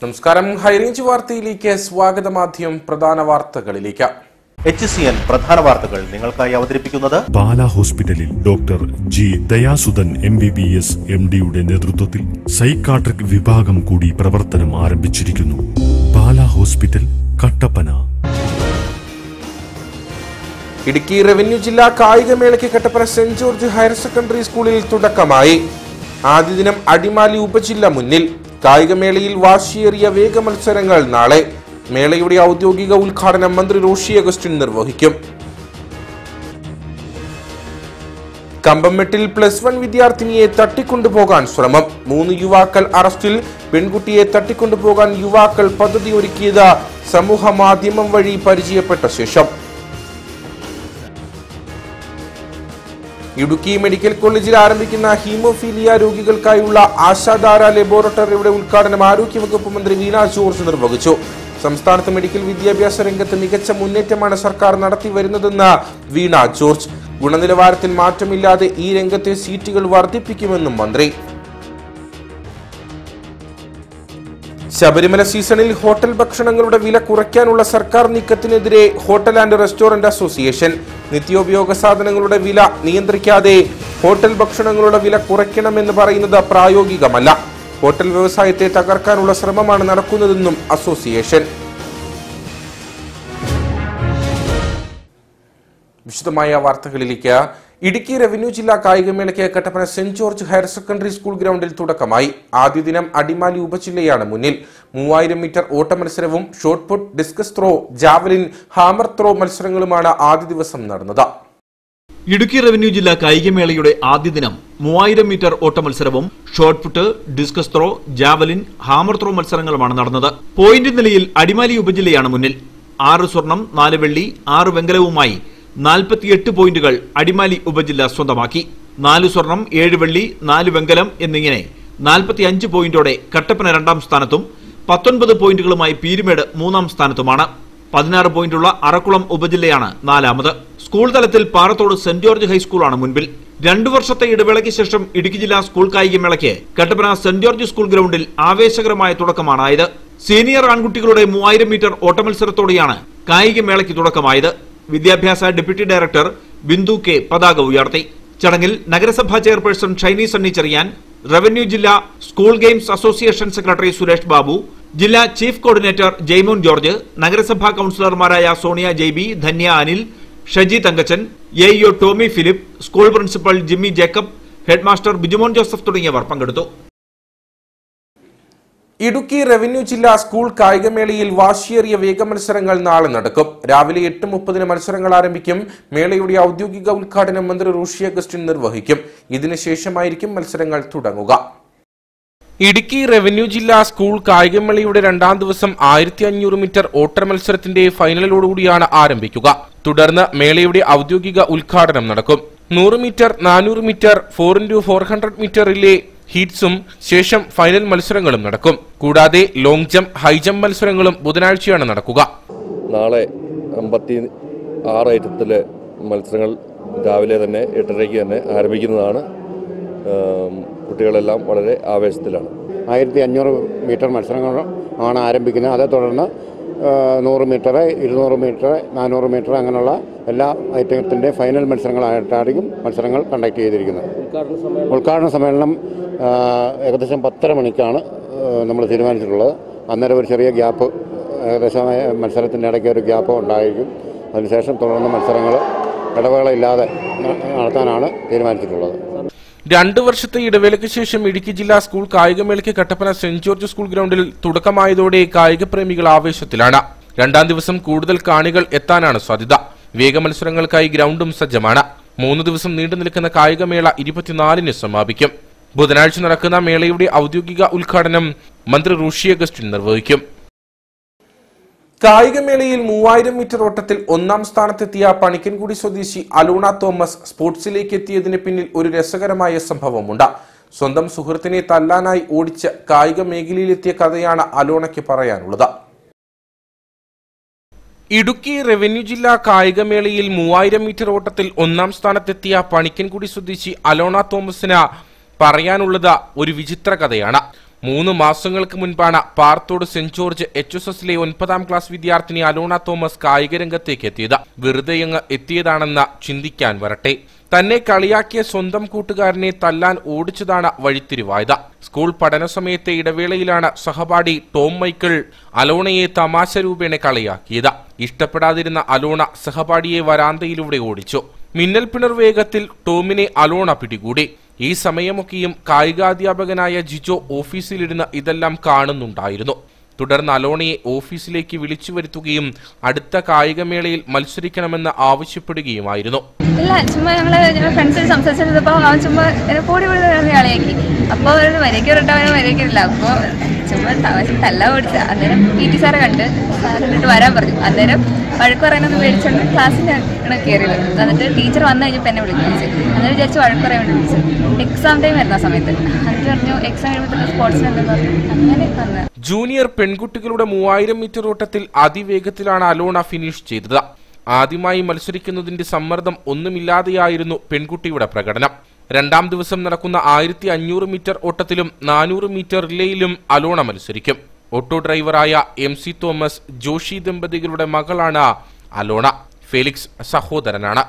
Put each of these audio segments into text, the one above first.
നമസ്കാരം ഹൈറേഞ്ച് വാർത്തയിലേക്ക് സ്വാഗതം ആദ്യം പ്രധാന വാർത്തകളിലേക്ക് എച്ച് സി എൻ പ്രധാന വാർത്തകൾ നിങ്ങൾക്കായി അവതരിപ്പിക്കുന്നത് പാല ഹോസ്പിറ്റലിൽ doctor G Dayasudhan M B B S M ഡിയുടെ നേതൃത്വത്തിൽ സൈക്കാട്രിക് വിഭാഗം കൂടി പ്രവർത്തനം ആരംഭിച്ചിരിക്കുന്നു പാല ഹോസ്പിറ്റൽ കട്ടപ്പന ഇടുക്കി റവന്യൂ ജില്ലാ കായികമേളയ്ക്ക് Kattappana saint George higher secondary സ്കൂളിൽ തുടക്കമായി ആദ്യ ദിനം അടിമാലി ഉപജില്ല മുന്നിൽ കായികമേളയിൽ വാശിയേറിയ വേഗ മത്സരങ്ങൾ നാളെ മേളയുടെ ഔദ്യോഗിക ഉദ്ഘാടനം മന്ത്രി റോഷി അഗസ്റ്റിൻ നിർവഹിക്കും കമ്പംമെട്ടിൽ പ്ലസ് വൺ വിദ്യാർത്ഥിനിയെ തട്ടിക്കൊണ്ടുപോകാൻ ശ്രമം മൂന്ന് യുവാക്കൾ അറസ്റ്റിൽ പെൺകുട്ടിയെ തട്ടിക്കൊണ്ടുപോകാൻ യുവാക്കൾ പദ്ധതി ഒരുക്കിയത് സമൂഹ മാധ്യമം വഴി പരിചയപ്പെട്ട ശേഷം ഇടുക്കി മെഡിക്കൽ കോളേജിൽ ആരംഭിക്കുന്ന ഹീമോഫീലിയ രോഗികൾക്കായുള്ള ആശാധാര ലബോറട്ടറിയുടെ ഉദ്ഘാടനം ആരോഗ്യവകുപ്പ് മന്ത്രി വീണ ജോർജ് നിർവഹിച്ചു സംസ്ഥാനത്ത് മെഡിക്കൽ വിദ്യാഭ്യാസ രംഗത്ത് മികച്ച മുന്നേറ്റമാണ് സർക്കാർ നടത്തി വരുന്നതെന്ന് വീണ ജോർജ് ഗുണനിലവാരത്തിൽ മാറ്റമില്ലാതെ ഈ രംഗത്തെ സീറ്റുകൾ വർദ്ധിപ്പിക്കുമെന്നും മന്ത്രി ശബരിമല സീസണിൽ ഹോട്ടൽ ഭക്ഷണങ്ങളുടെ വില കുറയ്ക്കാനുള്ള സർക്കാർ നീക്കത്തിനെതിരെ ഹോട്ടൽ ആൻഡ് റെസ്റ്റോറന്റ് അസോസിയേഷൻ നിത്യോപയോഗ സാധനങ്ങളുടെ വില നിയന്ത്രിക്കാതെ ഹോട്ടൽ ഭക്ഷണങ്ങളുടെ വില കുറയ്ക്കണമെന്ന് പറയുന്നത് പ്രായോഗികമല്ല ഹോട്ടൽ വ്യവസായത്തെ തകർക്കാനുള്ള ശ്രമമാണ് നടക്കുന്നതെന്നും അസോസിയേഷൻ വിശദമായ വാർത്തകളിലേക്ക് ഇടുക്കി റവന്യൂ ജില്ലാ കായികമേളയ്ക്ക് Kattappana saint George higher secondary school ഗ്രൗണ്ടിൽ തുടക്കമായി ആദ്യ ദിനം അടിമാലി ഉപജില്ലയാണ് മുന്നിൽ മൂവായിരം മീറ്റർ ഓട്ട മത്സരവും shot put discus throw javelin hammer throw മത്സരങ്ങളുമാണ് ആദ്യ ദിവസം നടന്നത് ഇടുക്കി റവന്യൂ ജില്ലാ കായികമേളയുടെ ആദ്യ ദിനം മൂവായിരം മീറ്റർ ഓട്ട മത്സരവും shot put discus throw javelin hammer throw മത്സരങ്ങളുമാണ് നടന്നത് പോയിന്റ് നിലയിൽ അടിമാലി ഉപജില്ലയാണ് മുന്നിൽ ആറ് സ്വർണം നാല് വെള്ളി ആറ് വെങ്കലവുമായി നാൽപ്പത്തിയെട്ട് പോയിന്റുകൾ അടിമാലി ഉപജില്ല സ്വന്തമാക്കി നാല് സ്വർണം ഏഴ് വെള്ളി നാല് വെങ്കലം എന്നിങ്ങനെ നാൽപ്പത്തിയഞ്ച് പോയിന്റോടെ കട്ടപ്പന രണ്ടാം സ്ഥാനത്തും പത്തൊൻപത് പോയിന്റുകളുമായി പീരുമേട് മൂന്നാം സ്ഥാനത്തുമാണ് പതിനാറ് പോയിന്റുള്ള അറക്കുളം ഉപജില്ലയാണ് നാലാമത് സ്കൂൾ തലത്തിൽ പാറത്തോട് സെന്റ് ജോർജ് ഹൈസ്കൂളാണ് മുൻപിൽ രണ്ടു വർഷത്തെ ഇടവേളയ്ക്ക് ശേഷം ഇടുക്കി ജില്ലാ സ്കൂൾ കായികമേളയ്ക്ക് കട്ടപ്പന സെന്റ് ജോർജ് സ്കൂൾ ഗ്രൗണ്ടിൽ ആവേശകരമായ തുടക്കമാണായത് സീനിയർ ആൺകുട്ടികളുടെ മൂവായിരം മീറ്റർ ഓട്ടമത്സരത്തോടെയാണ് കായികമേളയ്ക്ക് തുടക്കമായത് വിദ്യാഭ്യാസ ഡെപ്യൂട്ടി ഡയറക്ടർ ബിന്ദു കെ പതാക ഉയർത്തി ചടങ്ങിൽ നഗരസഭാ ചെയർപേഴ്സൺ ഷൈനി സണ്ണി ചെറിയാൻ റവന്യൂ ജില്ലാ school games association secretary Suresh Babu ജില്ലാ ചീഫ് കോർഡിനേറ്റർ ജയ്മോൻ ജോർജ് നഗരസഭാ കൌൺസിലർമാരായ Sonia Jaibi Dhanya Anil Shaji Thankachan A E O Tomy Philip school principal Jimmy Jacob headmaster Bijumon Joseph തുടങ്ങിയവർ പങ്കെടുത്തു ഇടുക്കി റവന്യൂ ജില്ലാ സ്കൂൾ കായികമേളയിൽ വാശിയേറിയ വേഗ മത്സരങ്ങൾ നാളെ നടക്കും രാവിലെ എട്ട് മുപ്പതിന് മത്സരങ്ങൾ ആരംഭിക്കും മേളയുടെ ഔദ്യോഗിക ഉദ്ഘാടനം മന്ത്രി റോഷി അഗസ്റ്റിൻ നിർവഹിക്കും ഇതിനുശേഷമായിരിക്കും മത്സരങ്ങൾ തുടങ്ങുക ഇടുക്കി റവന്യൂ ജില്ലാ സ്കൂൾ കായികമേളയുടെ രണ്ടാം ദിവസം ആയിരത്തി അഞ്ഞൂറ് മീറ്റർ ഓട്ട മത്സരത്തിന്റെ ഫൈനലോടുകൂടിയാണ് ആരംഭിക്കുക തുടർന്ന് മേളയുടെ ഔദ്യോഗിക ഉദ്ഘാടനം നടക്കും നൂറ് മീറ്റർ നാനൂറ് metre four into four hundred metre relay ഹീറ്റ്സും ശേഷം ഫൈനൽ മത്സരങ്ങളും നടക്കും കൂടാതെ ലോങ് ജംപ് ഹൈ ജംപ് മത്സരങ്ങളും ബുധനാഴ്ചയാണ് നടക്കുക നാളെ അമ്പത്തി ആറ് ഐറ്റത്തിലെ മത്സരങ്ങൾ രാവിലെ തന്നെ എട്ടരയ്ക്ക് തന്നെ ആരംഭിക്കുന്നതാണ് ആം, കുട്ടികളെല്ലാം വളരെ ആവേശത്തിലാണ് ആയിരത്തി അഞ്ഞൂറ് മീറ്റർ മത്സരങ്ങൾ ആണ് ആരംഭിക്കുന്നത് അതേ തുടർന്ന് ആ, നൂറ് മീറ്റർ ഇരുന്നൂറ് മീറ്റർ നാനൂറ് മീറ്റർ അങ്ങനെയുള്ള എല്ലാ ഐറ്റത്തിൻ്റെ ഫൈനൽ മത്സരങ്ങളായിട്ടായിരിക്കും മത്സരങ്ങൾ കണ്ടക്ട് ചെയ്തിരിക്കുന്നത് ഉദ്ഘാടന സമ്മേളനം ആ, ഏകദേശം പത്തര മണിക്കാണ് നമ്മൾ തീരുമാനിച്ചിട്ടുള്ളത് അന്നേരം ഒരു ചെറിയ ഗ്യാപ്പ് ഏകദേശം മത്സരത്തിൻ്റെ ഇടയ്ക്ക് ഒരു ഗ്യാപ്പ് ഉണ്ടായിരിക്കും അതിനുശേഷം തുടർന്ന് മത്സരങ്ങൾ ഇടവേളയില്ലാതെ ന- നടത്താനാണ് തീരുമാനിച്ചിട്ടുള്ളത് രണ്ടു വർഷത്തെ ഇടവേളയ്ക്ക് ശേഷം ഇടുക്കി ജില്ലാ സ്കൂൾ കായികമേളയ്ക്ക് കട്ടപ്പന സെന്റ് ജോർജ് സ്കൂൾ ഗ്രൗണ്ടിൽ തുടക്കമായതോടെ കായിക പ്രേമികൾ ആവേശത്തിലാണ് രണ്ടാം ദിവസം കൂടുതൽ കാണികൾ എത്താനാണ് സാധ്യത വേഗ മത്സരങ്ങൾക്കായി ഗ്രൗണ്ടും സജ്ജമാണ് മൂന്ന് ദിവസം നീണ്ടു നിൽക്കുന്ന കായികമേള ഇരുപത്തിനാലിന് സമാപിക്കും ബുധനാഴ്ച നടക്കുന്ന മേളയുടെ ഔദ്യോഗിക ഉദ്ഘാടനം മന്ത്രി റൂഷി അഗസ്റ്റിൻ നിർവഹിക്കും കായികമേളയിൽ മൂവായിരം മീറ്റർ ഓട്ടത്തിൽ ഒന്നാം സ്ഥാനത്തെത്തിയ പണിക്കൻകുടി സ്വദേശി അലൂണ തോമസ് സ്പോർട്സിലേക്ക് എത്തിയതിന് പിന്നിൽ ഒരു രസകരമായ സംഭവമുണ്ട് സ്വന്തം സുഹൃത്തിനെ തല്ലാനായി ഓടിച്ച് കായിക മേഖലയിലെത്തിയ കഥയാണ് അലോണയ്ക്ക് പറയാനുള്ളത് ഇടുക്കി റവന്യൂ ജില്ലാ കായികമേളയിൽ മൂവായിരം മീറ്റർ ഓട്ടത്തിൽ ഒന്നാം സ്ഥാനത്തെത്തിയ പണിക്കൻകുടി സ്വദേശി അലോണ തോമസിന് പറയാനുള്ളത് ഒരു വിചിത്ര കഥയാണ് മൂന്ന് മാസങ്ങൾക്ക് മുൻപാണ് Parathode saint George H S എസിലെ ഒൻപതാം ക്ലാസ് വിദ്യാർത്ഥിനി അലോണ തോമസ് കായിക രംഗത്തേക്ക് എത്തിയത് വെറുതെയങ്ങ് എത്തിയതാണെന്ന് ചിന്തിക്കാൻ വരട്ടെ തന്നെ കളിയാക്കിയ സ്വന്തം കൂട്ടുകാരനെ തല്ലാൻ ഓടിച്ചതാണ് വഴിത്തിരിവായത് സ്കൂൾ പഠന സമയത്തെ ഇടവേളയിലാണ് സഹപാഠി ടോം മൈക്കിൾ അലോണയെ തമാശ രൂപേണ കളിയാക്കിയത് ഇഷ്ടപ്പെടാതിരുന്ന അലോണ സഹപാഠിയെ വരാന്തയിലൂടെ ഓടിച്ചു മിന്നൽ പിണർ വേഗത്തിൽ ടോമിനെ അലോണ പിടികൂടി ഈ സമയമൊക്കെയും കായികാധ്യാപകനായ ജിജോ ഓഫീസിലിരുന്ന് ഇതെല്ലാം കാണുന്നുണ്ടായിരുന്നു തുടർന്ന് അലോണയെ ഓഫീസിലേക്ക് വിളിച്ചു വരുത്തുകയും അടുത്ത കായികമേളയിൽ മത്സരിക്കണമെന്ന് ആവശ്യപ്പെടുകയുമായിരുന്നു ഇല്ല ചുമ്മാ ഞങ്ങള് ഞങ്ങൾ ഫ്രണ്ട്സിൽ സംസാരിച്ചിരുന്നപ്പോൾ അവൻ ചുമ്മാ എന്നെ കൂടി വിളി വരുന്ന കളിയാക്കി അപ്പോൾ ഒരു മര്യാദയ്ക്ക് ഇട്ടവനെ മര്യാദയ്ക്കില്ല അപ്പോൾ ചുമ്മാ തമാശ തല്ല ഓടിച്ച അന്നേരം പി ടി സാറെ കണ്ട് സാർ എന്നിട്ട് വരാൻ പറഞ്ഞു അന്നേരം വഴക്ക് പറയാനൊന്നും മേടിച്ചോണ്ട് ക്ലാസ്സിലാണ് കയറിയത് എന്നിട്ട് ടീച്ചർ വന്നു കഴിഞ്ഞപ്പോൾ എന്നെ വിളിച്ചു അന്നേരം വിചാരിച്ചു വഴക്ക് പറയാൻ വേണ്ടി വിളിച്ചു എക്സാം ടൈം ആയിരുന്നു ആ സമയത്ത് എന്നിട്ട് പറഞ്ഞു എക്സാം കഴിയുമ്പോഴത്തേക്ക് സ്പോർട്സിന് എന്തെന്ന് പറഞ്ഞു അങ്ങനെ വന്നത് ജൂനിയർ പെൺകുട്ടികളുടെ മൂവായിരം മീറ്റർ ഓട്ടത്തിൽ അതിവേഗത്തിലാണ് അലോണ ഫിനിഷ് ചെയ്തത് ആദ്യമായി മത്സരിക്കുന്നതിന്റെ സമ്മർദ്ദം ഒന്നുമില്ലാതെയായിരുന്നു പെൺകുട്ടിയുടെ പ്രകടനം രണ്ടാം ദിവസം നടക്കുന്ന ആയിരത്തി അഞ്ഞൂറ് മീറ്റർ ഓട്ടത്തിലും നാനൂറ് മീറ്റർ റിലേയിലും അലോണ മത്സരിക്കും ഓട്ടോ ഡ്രൈവറായ എം സി തോമസ് ജോഷി ദമ്പതികളുടെ മകളാണ് അലോണ ഫെലിക്സ് സഹോദരനാണ്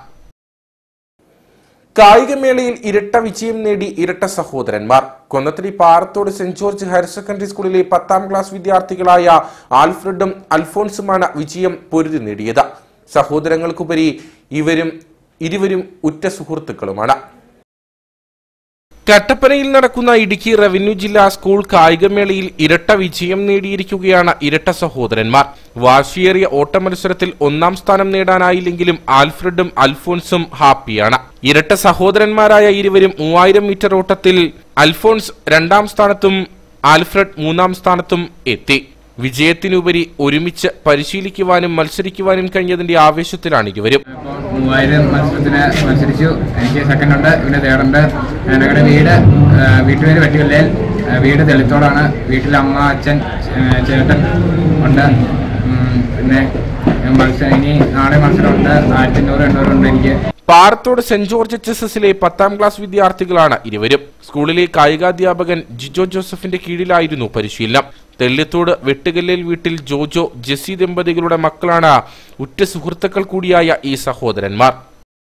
കായികമേളയിൽ ഇരട്ട വിജയം നേടി ഇരട്ട സഹോദരന്മാർ Konnathady Parathode saint George higher secondary സ്കൂളിലെ പത്താം ക്ലാസ് വിദ്യാർത്ഥികളായ ആൽഫ്രഡും അൽഫോൺസുമാണ് വിജയം പൊരുതി നേടിയത് സഹോദരങ്ങൾക്കുപരി ഇവരും ഇരുവരും ഉറ്റ സുഹൃത്തുക്കളുമാണ് കട്ടപ്പനയിൽ നടക്കുന്ന ഇടുക്കി റവന്യൂ ജില്ലാ സ്കൂൾ കായികമേളയിൽ ഇരട്ട വിജയം നേടിയിരിക്കുകയാണ് ഇരട്ട സഹോദരന്മാർ വാശിയേറിയ ഓട്ട മത്സരത്തിൽ ഒന്നാം സ്ഥാനം നേടാനായില്ലെങ്കിലും ആൽഫ്രഡും അൽഫോൺസും ഹാപ്പിയാണ് ഇരട്ട സഹോദരന്മാരായ ഇരുവരും മൂവായിരം മീറ്റർ ഓട്ടത്തിൽ അൽഫോൺസ് രണ്ടാം സ്ഥാനത്തും ആൽഫ്രഡ് മൂന്നാം സ്ഥാനത്തും എത്തി വിജയത്തിനുപരി ഒരുമിച്ച് പരിശീലിക്കുവാനും മത്സരിക്കുവാനും കഴിഞ്ഞതിന്റെ ആവേശത്തിലാണ് ഇരുവരും മൂവായിരം മത്സരത്തിന് മത്സരിച്ചു എനിക്ക് സെക്കൻഡ് ഉണ്ട് പിന്നെ തേർഡ് ഉണ്ട് ഞങ്ങളുടെ വീട് ആ, വീട്ടുപേര് വെട്ടിക്കല്ലേൽ ആ, വീട് തെളിത്തോടാണ് വീട്ടിൽ അമ്മ അച്ഛൻ ആ, ചേട്ടൻ ഉണ്ട് ഉം, പിന്നെ മത്സരം ഇനി നാളെ മത്സരമുണ്ട് ആയിരത്തി അഞ്ഞൂറ് എണ്ണൂറ് ഉണ്ട് എനിക്ക് Parathode saint George H S എസിലെ പത്താം ക്ലാസ് വിദ്യാർത്ഥികളാണ് ഇരുവരും സ്കൂളിലെ കായികാധ്യാപകൻ ജിജോ ജോസഫിന്റെ കീഴിലായിരുന്നു പരിശീലനം തെള്ളിത്തോട് വെട്ടുകല്ലിൽ വീട്ടിൽ ജോജോ ജെസ്സി ദമ്പതികളുടെ മക്കളാണ് ഉറ്റ സുഹൃത്തുക്കൾ കൂടിയായ ഈ സഹോദരന്മാർ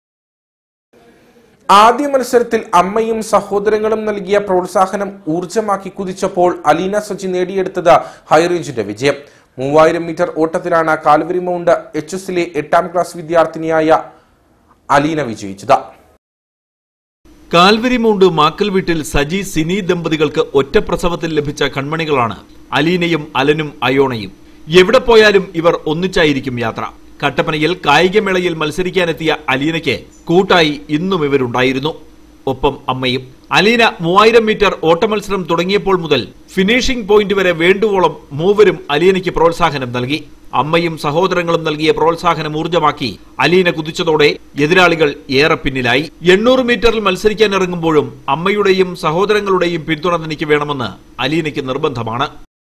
ആദ്യ മത്സരത്തിൽ അമ്മയും സഹോദരങ്ങളും നൽകിയ പ്രോത്സാഹനം ഊർജമാക്കി കുതിച്ചപ്പോൾ അലീന സജി നേടിയെടുത്തത് ഹൈറേഞ്ചിന്റെ വിജയം മൂവായിരം മീറ്റർ ഓട്ടത്തിലാണ് കാൽവരി മൗണ്ട് എച്ച് എസിലെ എട്ടാം ക്ലാസ് വിദ്യാർത്ഥിനിയായ അലീന വിജയിച്ചത് കാൽവരി മൗണ്ട് മാക്കൽ വീട്ടിൽ സജി സിനി ദമ്പതികൾക്ക് ഒറ്റ പ്രസവത്തിൽ ലഭിച്ച കൺമണികളാണ് അലീനയും അലനും അയോണയും എവിടെ പോയാലും ഇവർ ഒന്നിച്ചായിരിക്കും യാത്ര കട്ടപ്പനയിൽ കായികമേളയിൽ മത്സരിക്കാനെത്തിയ അലീനയ്ക്ക് കൂട്ടായി ഇന്നും ഇവരുണ്ടായിരുന്നു ഒപ്പം അമ്മയും അലീന മൂവായിരം മീറ്റർ ഓട്ടമത്സരം തുടങ്ങിയപ്പോൾ മുതൽ ഫിനിഷിംഗ് പോയിന്റ് വരെ വേണ്ടുവോളം മൂവരും അലീനയ്ക്ക് പ്രോത്സാഹനം നൽകി അമ്മയും സഹോദരങ്ങളും നൽകിയ പ്രോത്സാഹനം ഊർജ്ജമാക്കി അലീന കുതിച്ചതോടെ എതിരാളികൾ ഏറെ പിന്നിലായി എണ്ണൂറ് മീറ്ററിൽ മത്സരിക്കാൻ ഇറങ്ങുമ്പോഴും അമ്മയുടെയും സഹോദരങ്ങളുടെയും പിന്തുണ തനിക്ക് വേണമെന്ന് അലീനയ്ക്ക് നിർബന്ധമാണ്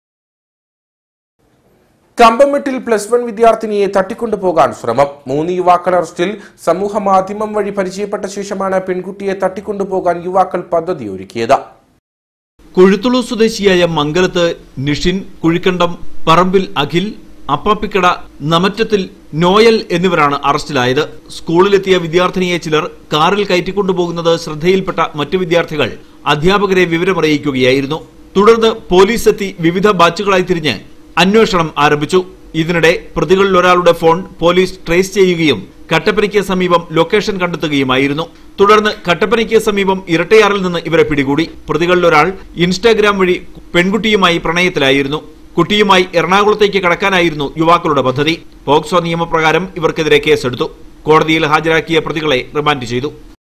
കമ്പമെട്ടിൽ പ്ലസ് വൺ വിദ്യാർത്ഥിനിയെ തട്ടിക്കൊണ്ടുപോകാൻ ശ്രമം മൂന്ന് യുവാക്കൾ അറസ്റ്റിൽ സമൂഹ മാധ്യമം വഴി പരിചയപ്പെട്ട ശേഷമാണ് പെൺകുട്ടിയെ തട്ടിക്കൊണ്ടുപോകാൻ യുവാക്കൾ പദ്ധതി ഒരുക്കിയത് കൊഴുത്തുളു സ്വദേശിയായ മംഗലത്ത് നിഷിൻ കുഴിക്കണ്ടം പറമ്പിൽ അഖിൽ അപ്പാപ്പിക്കട നമറ്റത്തിൽ നോയൽ എന്നിവരാണ് അറസ്റ്റിലായത് സ്കൂളിലെത്തിയ വിദ്യാർത്ഥിനിയെ ചിലർ കാറിൽ കയറ്റിക്കൊണ്ടുപോകുന്നത് ശ്രദ്ധയിൽപ്പെട്ട മറ്റു വിദ്യാർത്ഥികൾ അധ്യാപകരെ വിവരമറിയിക്കുകയായിരുന്നു തുടർന്ന് പോലീസ് എത്തി വിവിധ ബാച്ചുകളായി തിരിഞ്ഞ് അന്വേഷണം ആരംഭിച്ചു ഇതിനിടെ പ്രതികളിൽ ഒരാളുടെ ഫോൺ പോലീസ് ട്രേസ് ചെയ്യുകയും കട്ടപ്പനയ്ക്ക് സമീപം ലൊക്കേഷൻ കണ്ടെത്തുകയുമായിരുന്നു തുടർന്ന് കട്ടപ്പനയ്ക്ക് സമീപം ഇരട്ടയാറിൽ നിന്ന് ഇവരെ പിടികൂടി പ്രതികളിൽ ഒരാൾ ഇൻസ്റ്റാഗ്രാം വഴി പെൺകുട്ടിയുമായി പ്രണയത്തിലായിരുന്നു കുട്ടിയുമായി എറണാകുളത്തേക്ക് കടക്കാനായിരുന്നു യുവാക്കളുടെ പദ്ധതി പോക്സോ നിയമപ്രകാരം ഇവർക്കെതിരെ കേസെടുത്തു കോടതിയിൽ ഹാജരാക്കിയ പ്രതികളെ റിമാൻഡ് ചെയ്തു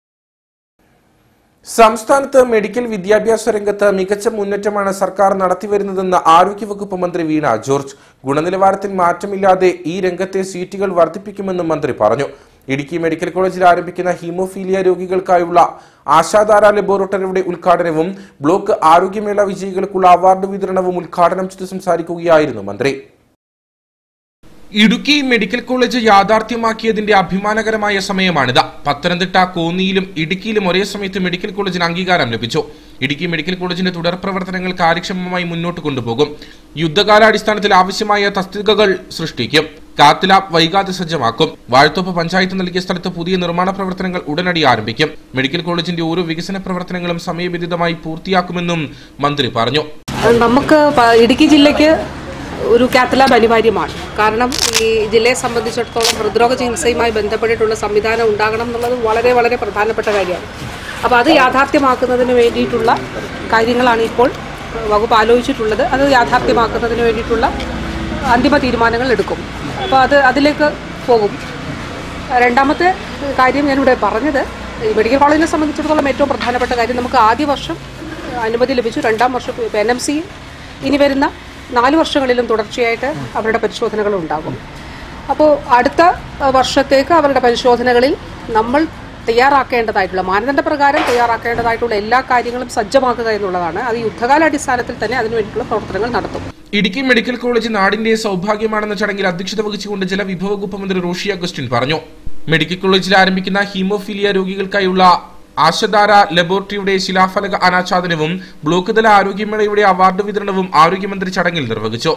സംസ്ഥാനത്ത് മെഡിക്കൽ വിദ്യാഭ്യാസ രംഗത്ത് മികച്ച മുന്നേറ്റമാണ് സർക്കാർ നടത്തിവരുന്നതെന്ന് ആരോഗ്യവകുപ്പ് മന്ത്രി വീണ ജോർജ് ഗുണനിലവാരത്തിൽ മാറ്റമില്ലാതെ ഈ രംഗത്തെ സീറ്റുകൾ വർദ്ധിപ്പിക്കുമെന്നും മന്ത്രി പറഞ്ഞു ഇടുക്കി മെഡിക്കൽ കോളേജിൽ ആരംഭിക്കുന്ന ഹീമോഫീലിയ രോഗികൾക്കായുള്ള ആശാധാര ലബോറട്ടറിയുടെ ഉദ്ഘാടനവും ബ്ലോക്ക് ആരോഗ്യമേള വിജയികൾക്കുള്ള അവാർഡ് വിതരണവും ഉദ്ഘാടനം ചെയ്ത് സംസാരിക്കുകയായിരുന്നു മന്ത്രി ഇടുക്കി മെഡിക്കൽ കോളേജ് യാഥാർത്ഥ്യമാക്കിയതിന്റെ അഭിമാനകരമായ സമയമാണിത് പത്തനംതിട്ട കോന്നിയിലും ഇടുക്കിയിലും ഒരേ സമയത്ത് മെഡിക്കൽ കോളേജിന് അംഗീകാരം ലഭിച്ചു ഇടുക്കി മെഡിക്കൽ കോളേജിന്റെ തുടർ പ്രവർത്തനങ്ങൾ കാര്യക്ഷമമായി മുന്നോട്ട് കൊണ്ടുപോകും യുദ്ധകാലാടിസ്ഥാനത്തിൽ ആവശ്യമായ തസ്തികകൾ സൃഷ്ടിക്കും കാത്ത് ലാബ് വൈകാതെ സജ്ജമാക്കും വാഴത്തോപ്പ് പഞ്ചായത്ത് നൽകിയ സ്ഥലത്ത് പുതിയ നിർമ്മാണ പ്രവർത്തനങ്ങൾ ഉടനടി ആരംഭിക്കും മെഡിക്കൽ കോളേജിന്റെ ഓരോ വികസന പ്രവർത്തനങ്ങളും സമയബന്ധിതമായി പൂർത്തിയാക്കുമെന്നും മന്ത്രി പറഞ്ഞു നമുക്ക് പ- ഇടുക്കി ജില്ലയ്ക്ക് ഒരു കാത്ത് ലാബ് അനിവാര്യമാണ് കാരണം ഈ ജില്ലയെ സംബന്ധിച്ചിടത്തോളം ഹൃദ്രോഗ ചികിത്സയുമായി ബന്ധപ്പെട്ടിട്ടുള്ള സംവിധാനം ഉണ്ടാകണം എന്നുള്ളത് വളരെ വളരെ പ്രധാനപ്പെട്ട കാര്യമാണ് അപ്പോൾ അത് യാഥാർത്ഥ്യമാക്കുന്നതിന് വേണ്ടിയിട്ടുള്ള കാര്യങ്ങളാണ് ഇപ്പോൾ വകുപ്പ് ആലോചിച്ചിട്ടുള്ളത് അത് യാഥാർത്ഥ്യമാക്കുന്നതിന് വേണ്ടിയിട്ടുള്ള അന്തിമ തീരുമാനങ്ങൾ എടുക്കും അപ്പോൾ അത് അതിലേക്ക് പോകും രണ്ടാമത്തെ കാര്യം ഞാനിവിടെ പറഞ്ഞത് ഈ മെഡിക്കൽ കോളേജിനെ സംബന്ധിച്ചിടത്തോളം ഏറ്റവും പ്രധാനപ്പെട്ട കാര്യം നമുക്ക് ആദ്യ വർഷം അനുമതി ലഭിച്ചു രണ്ടാം വർഷം ഇപ്പോൾ എൻ എം സി ഇനി വരുന്ന നാല് വർഷങ്ങളിലും തുടർച്ചയായിട്ട് അവരുടെ പരിശോധനകൾ ഉണ്ടാകും അപ്പോൾ അടുത്ത അഹ്, വർഷത്തേക്ക് അവരുടെ പരിശോധനകളിൽ നമ്മൾ തയ്യാറാക്കേണ്ടതായിട്ടുള്ള മാനദണ്ഡ പ്രകാരം തയ്യാറാക്കേണ്ടതായിട്ടുള്ള എല്ലാ കാര്യങ്ങളും സജ്ജമാക്കുക എന്നുള്ളതാണ് അത് യുദ്ധകാലാടിസ്ഥാനത്തിൽ തന്നെ അതിനു വേണ്ടിയിട്ടുള്ള പ്രവർത്തനങ്ങൾ നടത്തും ഇടുക്കി മെഡിക്കൽ കോളേജ് നാടിന്റെ സൗഭാഗ്യമാണെന്ന ചടങ്ങിൽ അധ്യക്ഷത വഹിച്ചുകൊണ്ട് ജലവിഭവ വകുപ്പ് മന്ത്രി റോഷി അഗസ്റ്റിൻ പറഞ്ഞു മെഡിക്കൽ കോളേജിൽ ആരംഭിക്കുന്ന ഹീമോഫീലിയ രോഗികൾക്കായുള്ള ആശധാര ലബോറട്ടറിയുടെ ശിലാഫലക അനാച്ഛാദനവും ബ്ലോക്ക് തല ആരോഗ്യമേളയുടെ അവാർഡ് വിതരണവും ആരോഗ്യമന്ത്രി ചടങ്ങിൽ നിർവഹിച്ചു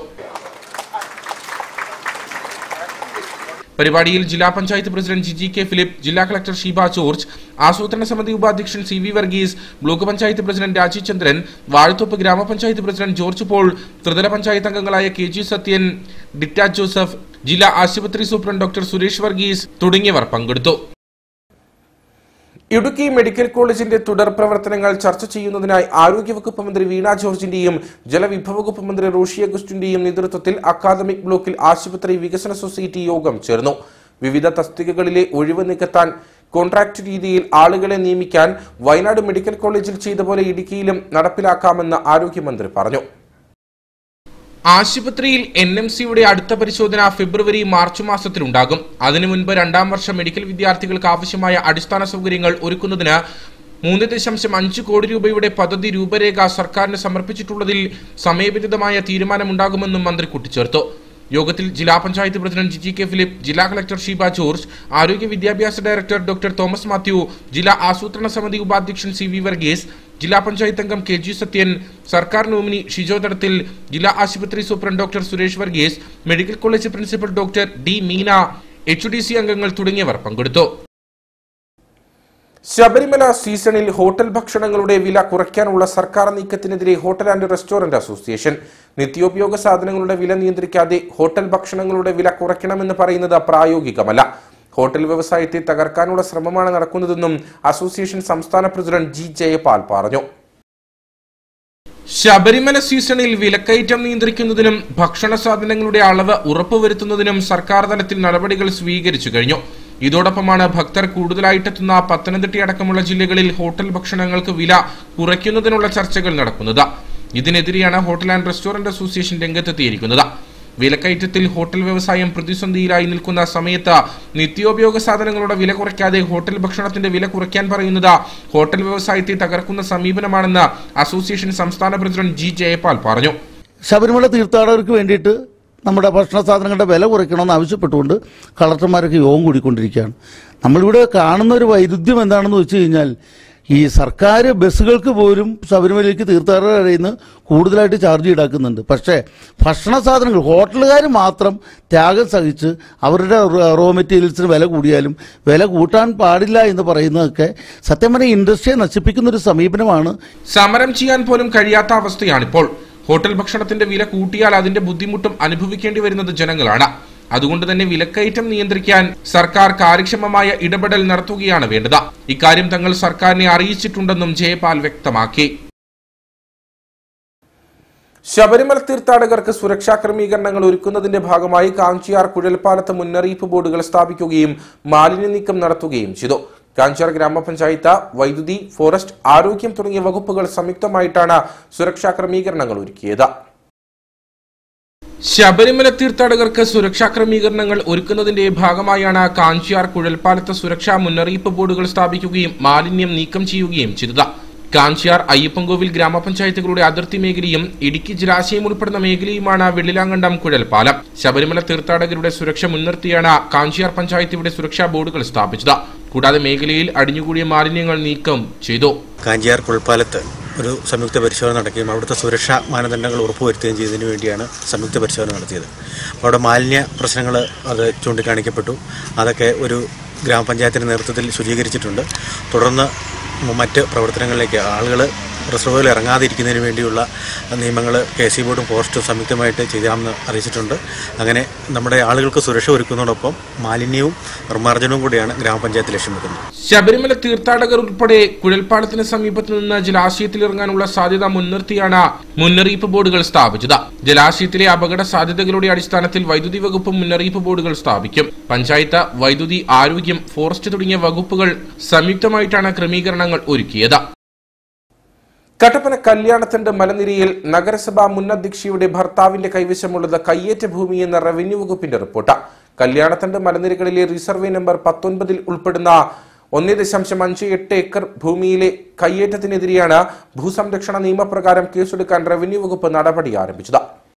പരിപാടിയിൽ ജില്ലാ പഞ്ചായത്ത് പ്രസിഡന്റ് ജിജി കെ ഫിലിപ്പ് ജില്ലാ കളക്ടർ ഷീബ ജോർജ് ആസൂത്രണ സമിതി ഉപാധ്യക്ഷൻ C V Varghese block panchayat president Rajeev Chandran Vazhathope ഗ്രാമപഞ്ചായത്ത് പ്രസിഡന്റ് ജോർജ് പോൾ ത്രിതല പഞ്ചായത്ത് അംഗങ്ങളായ കെ ജി സത്യൻ ഡിറ്റ ജോസഫ് ജില്ലാ ആശുപത്രി സൂപ്രണ്ട് ഡോക്ടർ സുരേഷ് വർഗീസ് തുടങ്ങിയവർ പങ്കെടുത്തു ഇടുക്കി മെഡിക്കൽ കോളേജിന്റെ തുടർ പ്രവർത്തനങ്ങൾ ചർച്ച ചെയ്യുന്നതിനായി ആരോഗ്യവകുപ്പ് മന്ത്രി വീണ ജോർജിന്റെയും ജലവിഭവ വകുപ്പ് മന്ത്രി റോഷി അഗസ്റ്റിന്റെയും നേതൃത്വത്തിൽ അക്കാദമിക് ബ്ലോക്കിൽ ആശുപത്രി വികസന സൊസൈറ്റി യോഗം ചേർന്നു വിവിധ തസ്തികകളിലെ ഒഴിവ് നികത്താൻ കോൺട്രാക്ട് രീതിയിൽ ആളുകളെ നിയമിക്കാൻ വയനാട് മെഡിക്കൽ കോളേജിൽ ചെയ്ത പോലെ ഇടുക്കിയിലും നടപ്പിലാക്കാമെന്ന് ആരോഗ്യമന്ത്രി പറഞ്ഞു ആശുപത്രിയിൽ എൻ എം സിയുടെ അടുത്ത പരിശോധന ഫെബ്രുവരി മാർച്ച് മാസത്തിലുണ്ടാകും അതിനു മുൻപ് രണ്ടാം വർഷ മെഡിക്കൽ വിദ്യാർത്ഥികൾക്ക് ആവശ്യമായ അടിസ്ഥാന സൗകര്യങ്ങൾ ഒരുക്കുന്നതിന് മൂന്ന് ദശാംശം അഞ്ച് കോടി രൂപയുടെ പദ്ധതി രൂപരേഖ സർക്കാരിന് സമർപ്പിച്ചിട്ടുള്ളതിൽ സമയബന്ധിതമായ തീരുമാനമുണ്ടാകുമെന്നും മന്ത്രി കൂട്ടിച്ചേർത്തു യോഗത്തിൽ ജില്ലാ പഞ്ചായത്ത് പ്രസിഡന്റ് ജിജി കെ ഫിലിപ്പ് ജില്ലാ കളക്ടർ ഷീബ ജോർജ് ആരോഗ്യ വിദ്യാഭ്യാസ ഡയറക്ടർ ഡോക്ടർ തോമസ് മാത്യു ജില്ലാ ആസൂത്രണ സമിതി ഉപാധ്യക്ഷൻ സി വി വർഗീസ് ജില്ലാ പഞ്ചായത്ത് അംഗം കെ ജി സത്യൻ സർക്കാർ നോമിനി ഷിജോ തടത്തിൽ ജില്ലാ ആശുപത്രി superintendent doctor Suresh Varghese medical college principal doctor D Meena H D C അംഗങ്ങൾ തുടങ്ങിയവർ പങ്കെടുത്തു ശബരിമല സീസണിൽ ഹോട്ടൽ ഭക്ഷണങ്ങളുടെ വില കുറയ്ക്കാനുള്ള സർക്കാർ നീക്കത്തിനെതിരെ ഹോട്ടൽ ആൻഡ് റെസ്റ്റോറന്റ് അസോസിയേഷൻ നിത്യോപയോഗ സാധനങ്ങളുടെ വില നിയന്ത്രിക്കാതെ ഹോട്ടൽ ഭക്ഷണങ്ങളുടെ വില കുറയ്ക്കണമെന്ന് പറയുന്നത് പ്രായോഗികമല്ല ഹോട്ടൽ വ്യവസായത്തെ തകർക്കാനുള്ള ശ്രമമാണ് നടക്കുന്നതെന്നും അസോസിയേഷൻ സംസ്ഥാന പ്രസിഡന്റ് ജി ജയപാൽ പറഞ്ഞു ശബരിമല സീസണിൽ വിലക്കയറ്റം നിയന്ത്രിക്കുന്നതിനും ഭക്ഷണ സാധനങ്ങളുടെ അളവ് ഉറപ്പുവരുത്തുന്നതിനും സർക്കാർ തലത്തിൽ നടപടികൾ സ്വീകരിച്ചു കഴിഞ്ഞു ഇതോടൊപ്പമാണ് ഭക്തർ കൂടുതലായിട്ടെത്തുന്ന പത്തനംതിട്ടയടക്കമുള്ള ജില്ലകളിൽ ഹോട്ടൽ ഭക്ഷണങ്ങൾക്ക് വില കുറയ്ക്കുന്നതിനുള്ള ചർച്ചകൾ നടക്കുന്നത് ഇതിനെതിരെയാണ് ഹോട്ടൽ ആൻഡ് റെസ്റ്റോറന്റ് അസോസിയേഷൻ രംഗത്തെത്തിയിരിക്കുന്നത് വിലക്കയറ്റത്തിൽ ഹോട്ടൽ വ്യവസായം പ്രതിസന്ധിയിലായി നിൽക്കുന്ന സമയത്ത് നിത്യോപയോഗ സാധനങ്ങളുടെ വില കുറയ്ക്കാതെ ഹോട്ടൽ ഭക്ഷണത്തിന്റെ വില കുറയ്ക്കാൻ പറയുന്നത് ഹോട്ടൽ വ്യവസായത്തെ തകർക്കുന്ന സമീപനമാണെന്ന് അസോസിയേഷൻ സംസ്ഥാന പ്രസിഡന്റ് ജി ജയപാൽ പറഞ്ഞു ശബരിമല തീർത്ഥാടകർക്ക് വേണ്ടിയിട്ട് നമ്മുടെ ഭക്ഷണ സാധനങ്ങളുടെ വില കുറയ്ക്കണമെന്ന് ആവശ്യപ്പെട്ടുകൊണ്ട് കളക്ടർമാരൊക്കെ യോഗം കൂടിക്കൊണ്ടിരിക്കുകയാണ് നമ്മളിവിടെ കാണുന്ന ഒരു വൈരുദ്ധ്യം എന്താണെന്ന് വെച്ച് കഴിഞ്ഞാൽ ഈ സർക്കാർ ബസ്സുകൾക്ക് പോലും ശബരിമലയ്ക്ക് തീർത്ഥാടകരുടെ കയ്യിൽ നിന്ന് കൂടുതലായിട്ട് ചാർജ് ഈടാക്കുന്നുണ്ട് പക്ഷേ ഭക്ഷണ സാധനങ്ങൾ ഹോട്ടലുകാർ മാത്രം ത്യാഗം സഹിച്ച് അവരുടെ റോ മെറ്റീരിയൽസിന് വില കൂടിയാലും വില കൂട്ടാൻ പാടില്ല എന്ന് പറയുന്നതൊക്കെ സത്യം പറഞ്ഞാൽ ഇൻഡസ്ട്രിയെ നശിപ്പിക്കുന്ന ഒരു സമീപനമാണ് സമരം ചെയ്യാൻ പോലും കഴിയാത്ത അവസ്ഥയാണിപ്പോൾ ഹോട്ടൽ ഭക്ഷണത്തിന്റെ വില കൂട്ടിയാൽ അതിന്റെ ബുദ്ധിമുട്ടും അനുഭവിക്കേണ്ടി വരുന്നത് ജനങ്ങളാണ് അതുകൊണ്ട് തന്നെ വിലക്കയറ്റം നിയന്ത്രിക്കാൻ സർക്കാർ കാര്യക്ഷമമായ ഇടപെടൽ നടത്തുകയാണ് വേണ്ടത് ഇക്കാര്യം തങ്ങൾ സർക്കാരിനെ അറിയിച്ചിട്ടുണ്ടെന്നും ജയപാൽ വ്യക്തമാക്കി ശബരിമല തീർത്ഥാടകർക്ക് സുരക്ഷാ ക്രമീകരണങ്ങൾ ഒരുക്കുന്നതിന്റെ ഭാഗമായി കാഞ്ചിയാർ കുഴൽപ്പാലത്ത് മുന്നറിയിപ്പ് ബോർഡുകൾ സ്ഥാപിക്കുകയും മാലിന്യ നീക്കം നടത്തുകയും ചെയ്തു കാഞ്ചിയാർ ഗ്രാമപഞ്ചായത്ത് വൈദ്യുതി ഫോറസ്റ്റ് ആരോഗ്യം തുടങ്ങിയ വകുപ്പുകൾ സംയുക്തമായിട്ടാണ് സുരക്ഷാ ക്രമീകരണങ്ങൾ ഒരുക്കിയത് ശബരിമല തീർത്ഥാടകർക്ക് സുരക്ഷാ ക്രമീകരണങ്ങൾ ഒരുക്കുന്നതിന്റെ ഭാഗമായാണ് കാഞ്ചിയാർ കുഴൽപ്പാലത്ത് സുരക്ഷാ മുന്നറിയിപ്പ് ബോർഡുകൾ സ്ഥാപിക്കുകയും മാലിന്യം നീക്കം ചെയ്യുകയും ചെയ്തത് കാഞ്ചിയാർ അയ്യപ്പൻകോവിൽ ഗ്രാമപഞ്ചായത്തുകളുടെ അതിർത്തി മേഖലയും ഇടുക്കി ജലാശയം ഉൾപ്പെടുന്ന മേഖലയുമാണ് വെള്ളിലാങ്കണ്ടം കുഴൽപ്പാലം ശബരിമല തീർത്ഥാടകരുടെ സുരക്ഷ മുൻനിർത്തിയാണ് കാഞ്ചിയാർ പഞ്ചായത്ത് ഇവിടെ സുരക്ഷാ ബോർഡുകൾ സ്ഥാപിച്ചത് കൂടാതെ മേഖലയിൽ അടിഞ്ഞുകൂടിയ മാലിന്യങ്ങൾ നീക്കം ചെയ്തു കാഞ്ചിയാർ കുഴൽപ്പാലത്ത് ഒരു സംയുക്ത പരിശോധന നടക്കുകയും അവിടുത്തെ സുരക്ഷാ മാനദണ്ഡങ്ങൾ ഉറപ്പുവരുത്തുകയും ചെയ്തതിനു വേണ്ടിയാണ് സംയുക്ത പരിശോധന നടത്തിയത് അപ്പോൾ അവിടെ മാലിന്യ പ്രശ്നങ്ങൾ അത് ചൂണ്ടിക്കാണിക്കപ്പെട്ടു അതൊക്കെ ഒരു ഗ്രാമപഞ്ചായത്തിൻ്റെ നേതൃത്വത്തിൽ ശുചീകരിച്ചിട്ടുണ്ട് തുടർന്ന് മറ്റ് പ്രവർത്തനങ്ങളിലേക്ക് ആളുകൾ റിസർവുകളിൽ ഇറങ്ങാതിരിക്കുന്നതിന് വേണ്ടിയുള്ള നിയമങ്ങൾ കെ സി ബോർഡും ഫോറസ്റ്റും സംയുക്തമായിട്ട് ചെയ്യാമെന്ന് അറിയിച്ചിട്ടുണ്ട് അങ്ങനെ നമ്മുടെ ആളുകൾക്ക് സുരക്ഷ ഒരുക്കുന്നതോടൊപ്പം മാലിന്യവും നിർമ്മാർജ്ജനവും കൂടിയാണ് ഗ്രാമപഞ്ചായത്ത് ലക്ഷ്യം വെക്കുന്നത് ശബരിമല തീർത്ഥാടകർ ഉൾപ്പെടെ കുഴൽപ്പാലത്തിന് സമീപത്ത് നിന്ന് ജലാശയത്തിൽ ഇറങ്ങാനുള്ള സാധ്യത മുൻനിർത്തിയാണ് മുന്നറിയിപ്പ് ബോർഡുകൾ സ്ഥാപിച്ചത് ജലാശയത്തിലെ അപകട സാധ്യതകളുടെ അടിസ്ഥാനത്തിൽ വൈദ്യുതി വകുപ്പ് മുന്നറിയിപ്പ് ബോർഡുകൾ സ്ഥാപിക്കും പഞ്ചായത്ത് വൈദ്യുതി ആരോഗ്യം ഫോറസ്റ്റ് തുടങ്ങിയ വകുപ്പുകൾ സംയുക്തമായിട്ടാണ് ക്രമീകരണങ്ങൾ ഒരുക്കിയത് കട്ടപ്പന കല്യാണത്തിന്റെ മലനിരയിൽ നഗരസഭാ മുൻ അധ്യക്ഷയുടെ ഭർത്താവിന്റെ കൈവശമുള്ളത് കയ്യേറ്റ ഭൂമി എന്ന റവന്യൂ വകുപ്പിന്റെ റിപ്പോർട്ട് കല്യാണത്തിന്റെ മലനിരകളിലെ റിസർവേ നമ്പർ പത്തൊൻപതിൽ ഉൾപ്പെടുന്ന ഒന്നേ ദശാംശം അഞ്ച് എട്ട് ഏക്കർ ഭൂമിയിലെ കയ്യേറ്റത്തിനെതിരെയാണ് ഭൂസംരക്ഷണ നിയമപ്രകാരം കേസെടുക്കാൻ റവന്യൂ വകുപ്പ് നടപടി ആരംഭിച്ചത്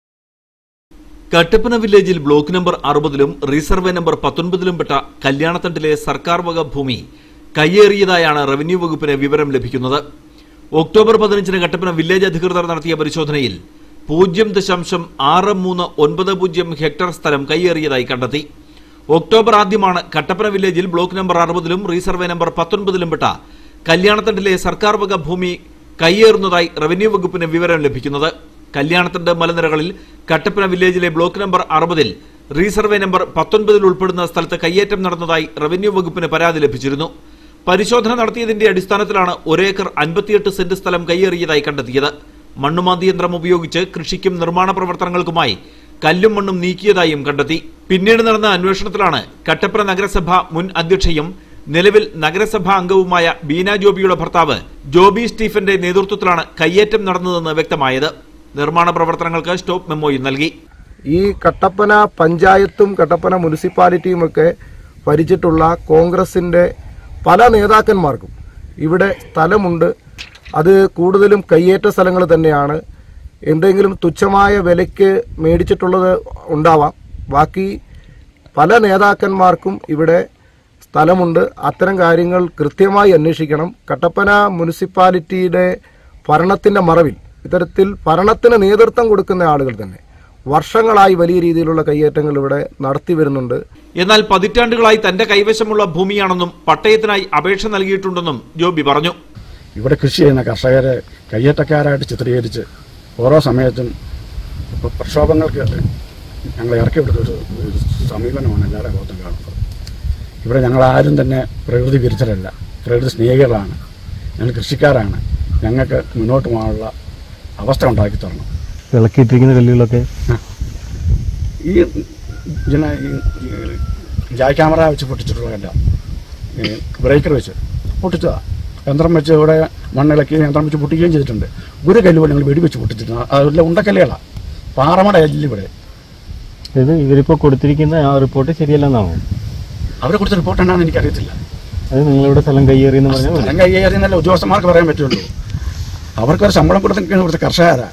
കട്ടപ്പന വില്ലേജിൽ ബ്ലോക്ക് നമ്പർ അറുപതിലും റിസർവേ നമ്പർ പത്തൊൻപതിലും പെട്ട കല്യാണത്തണ്ടിലെ സർക്കാർ വക ഭൂമി കയ്യേറിയതായാണ് റവന്യൂ വകുപ്പിന് വിവരം ലഭിക്കുന്നത് ഒക്ടോബർ പതിനഞ്ചിന് കട്ടപ്പന വില്ലേജ് അധികൃതർ നടത്തിയ പരിശോധനയിൽ പൂജ്യം ദശാംശം ആറ് മൂന്ന് ഒൻപത് പൂജ്യം ഹെക്ടർ സ്ഥലം കയ്യേറിയതായി കണ്ടെത്തി ഒക്ടോബർ ആദ്യമാണ് കട്ടപ്പന വില്ലേജിൽ ബ്ലോക്ക് നമ്പർ അറുപതിലും റീസർവേ നമ്പർ പത്തൊൻപതിലും പെട്ട കല്യാണത്തണ്ടിലെ സർക്കാർ വക ഭൂമി കയ്യേറുന്നതായി റവന്യൂ വകുപ്പിന് വിവരം ലഭിക്കുന്നത് കല്യാണത്തണ്ട് മലനിരകളിൽ കട്ടപ്പന വില്ലേജിലെ ബ്ലോക്ക് നമ്പർ അറുപതിൽ റീസർവേ നമ്പർ പത്തൊൻപതിൽ ഉൾപ്പെടുന്ന സ്ഥലത്ത് കയ്യേറ്റം നടന്നതായി റവന്യൂ വകുപ്പിന് പരാതി ലഭിച്ചിരുന്നു പരിശോധന നടത്തിയതിന്റെ അടിസ്ഥാനത്തിലാണ് ഒരേക്കർ അൻപത്തിയെട്ട് സെന്റ് സ്ഥലം കയ്യേറിയതായി കണ്ടെത്തിയത് മണ്ണുമാന്തി യന്ത്രം ഉപയോഗിച്ച് കൃഷിക്കും നിർമ്മാണ പ്രവർത്തനങ്ങൾക്കുമായി കല്ലും മണ്ണും നീക്കിയതായും കണ്ടെത്തി പിന്നീട് നടന്ന അന്വേഷണത്തിലാണ് കട്ടപ്പന നഗരസഭ മുൻ അധ്യക്ഷയും നിലവിൽ നഗരസഭാ അംഗവുമായ ബീന ജോബിയുടെ ഭർത്താവ് ജോബി സ്റ്റീഫന്റെ നേതൃത്വത്തിലാണ് കയ്യേറ്റം നടന്നതെന്ന് വ്യക്തമായത് നിർമ്മാണ പ്രവർത്തനങ്ങൾക്ക് സ്റ്റോപ്പ് മെമ്മോയും നൽകി ഈ കട്ടപ്പന പഞ്ചായത്തും കട്ടപ്പന മുനിസിപ്പാലിറ്റിയും ഒക്കെ ഭരിച്ചിട്ടുള്ള കോൺഗ്രസിന്റെ പല നേതാക്കന്മാർക്കും ഇവിടെ സ്ഥലമുണ്ട് അത് കൂടുതലും കയ്യേറ്റ സ്ഥലങ്ങൾ തന്നെയാണ് എന്തെങ്കിലും തുച്ഛമായ വിലയ്ക്ക് മേടിച്ചിട്ടുള്ളത് ഉണ്ടാവാം ബാക്കി പല നേതാക്കന്മാർക്കും ഇവിടെ സ്ഥലമുണ്ട് അത്തരം കാര്യങ്ങൾ കൃത്യമായി അന്വേഷിക്കണം കട്ടപ്പന മുനിസിപ്പാലിറ്റിയുടെ ഭരണത്തിന്റെ മറവിൽ ഇത്തരത്തിൽ ഭരണത്തിന് നേതൃത്വം കൊടുക്കുന്ന ആളുകൾ തന്നെ വർഷങ്ങളായി വലിയ രീതിയിലുള്ള കയ്യേറ്റങ്ങൾ ഇവിടെ നടത്തി വരുന്നുണ്ട് എന്നാൽ പതിറ്റാണ്ടുകളായി തന്റെ കൈവശമുള്ള ഭൂമിയാണെന്നും പട്ടയത്തിനായി അപേക്ഷ നൽകിയിട്ടുണ്ടെന്നും ജോബി പറഞ്ഞു ഇവിടെ കൃഷി ചെയ്യുന്ന കർഷകരെ കയ്യേറ്റക്കാരായിട്ട് ചിത്രീകരിച്ച് ഓരോ സമയത്തും ഇപ്പൊ പ്രക്ഷോഭങ്ങൾക്ക് ഞങ്ങൾ ഇറക്കി വിടുന്ന ഒരു ഒരു സമീപനമാണ് എല്ലാവരുടെ ഭാഗത്തും കാണുന്നത് ഇവിടെ ഞങ്ങൾ ആരും തന്നെ പ്രകൃതി വിരുദ്ധരല്ല പ്രകൃതി സ്നേഹികളാണ് ഞങ്ങൾ കൃഷിക്കാരാണ് ഞങ്ങൾക്ക് മുന്നോട്ട് പോകാനുള്ള അവസ്ഥ ഉണ്ടാക്കി തരണം വിളക്കിയിട്ടിരിക്കുന്ന കല്ലുകളൊക്കെ ഈ ജന ഈ ജായ് ക്യാമറ വെച്ച് പൊട്ടിച്ചിട്ടുള്ളതല്ല ബ്രേക്കർ വെച്ച് പൊട്ടിച്ചതാ യന്ത്രം വെച്ച് ഇവിടെ മണ്ണിളക്കി യന്ത്രം വെച്ച് പൊട്ടിക്കുകയും ചെയ്തിട്ടുണ്ട് ഒരു കല്ല് പോലെ ഞങ്ങൾ വെടിവെച്ച് പൊട്ടിച്ചിട്ടുണ്ട് അതെല്ലാം ഉണ്ടക്കല്ലുകളാണ് പാറമട അല്ല ഇവിടെ ഇത് ഇവരിപ്പോൾ കൊടുത്തിരിക്കുന്ന ആ റിപ്പോർട്ട് ശരിയല്ലെന്നാണോ അവർ കൊടുത്ത റിപ്പോർട്ട് എന്താണെന്ന് എനിക്കറിയത്തില്ല അത് നിങ്ങളിവിടെ സ്ഥലം കയ്യേറിയെന്ന് പറഞ്ഞാൽ മതി. സ്ഥലം കൈകാര്യം ഉദ്യോഗസ്ഥന്മാർക്ക് പറയാൻ പറ്റുള്ളൂ അവർക്കൊരു ശമ്പളം കൊടുത്തിരിക്കുന്ന ഇവിടുത്തെ കർഷകരാ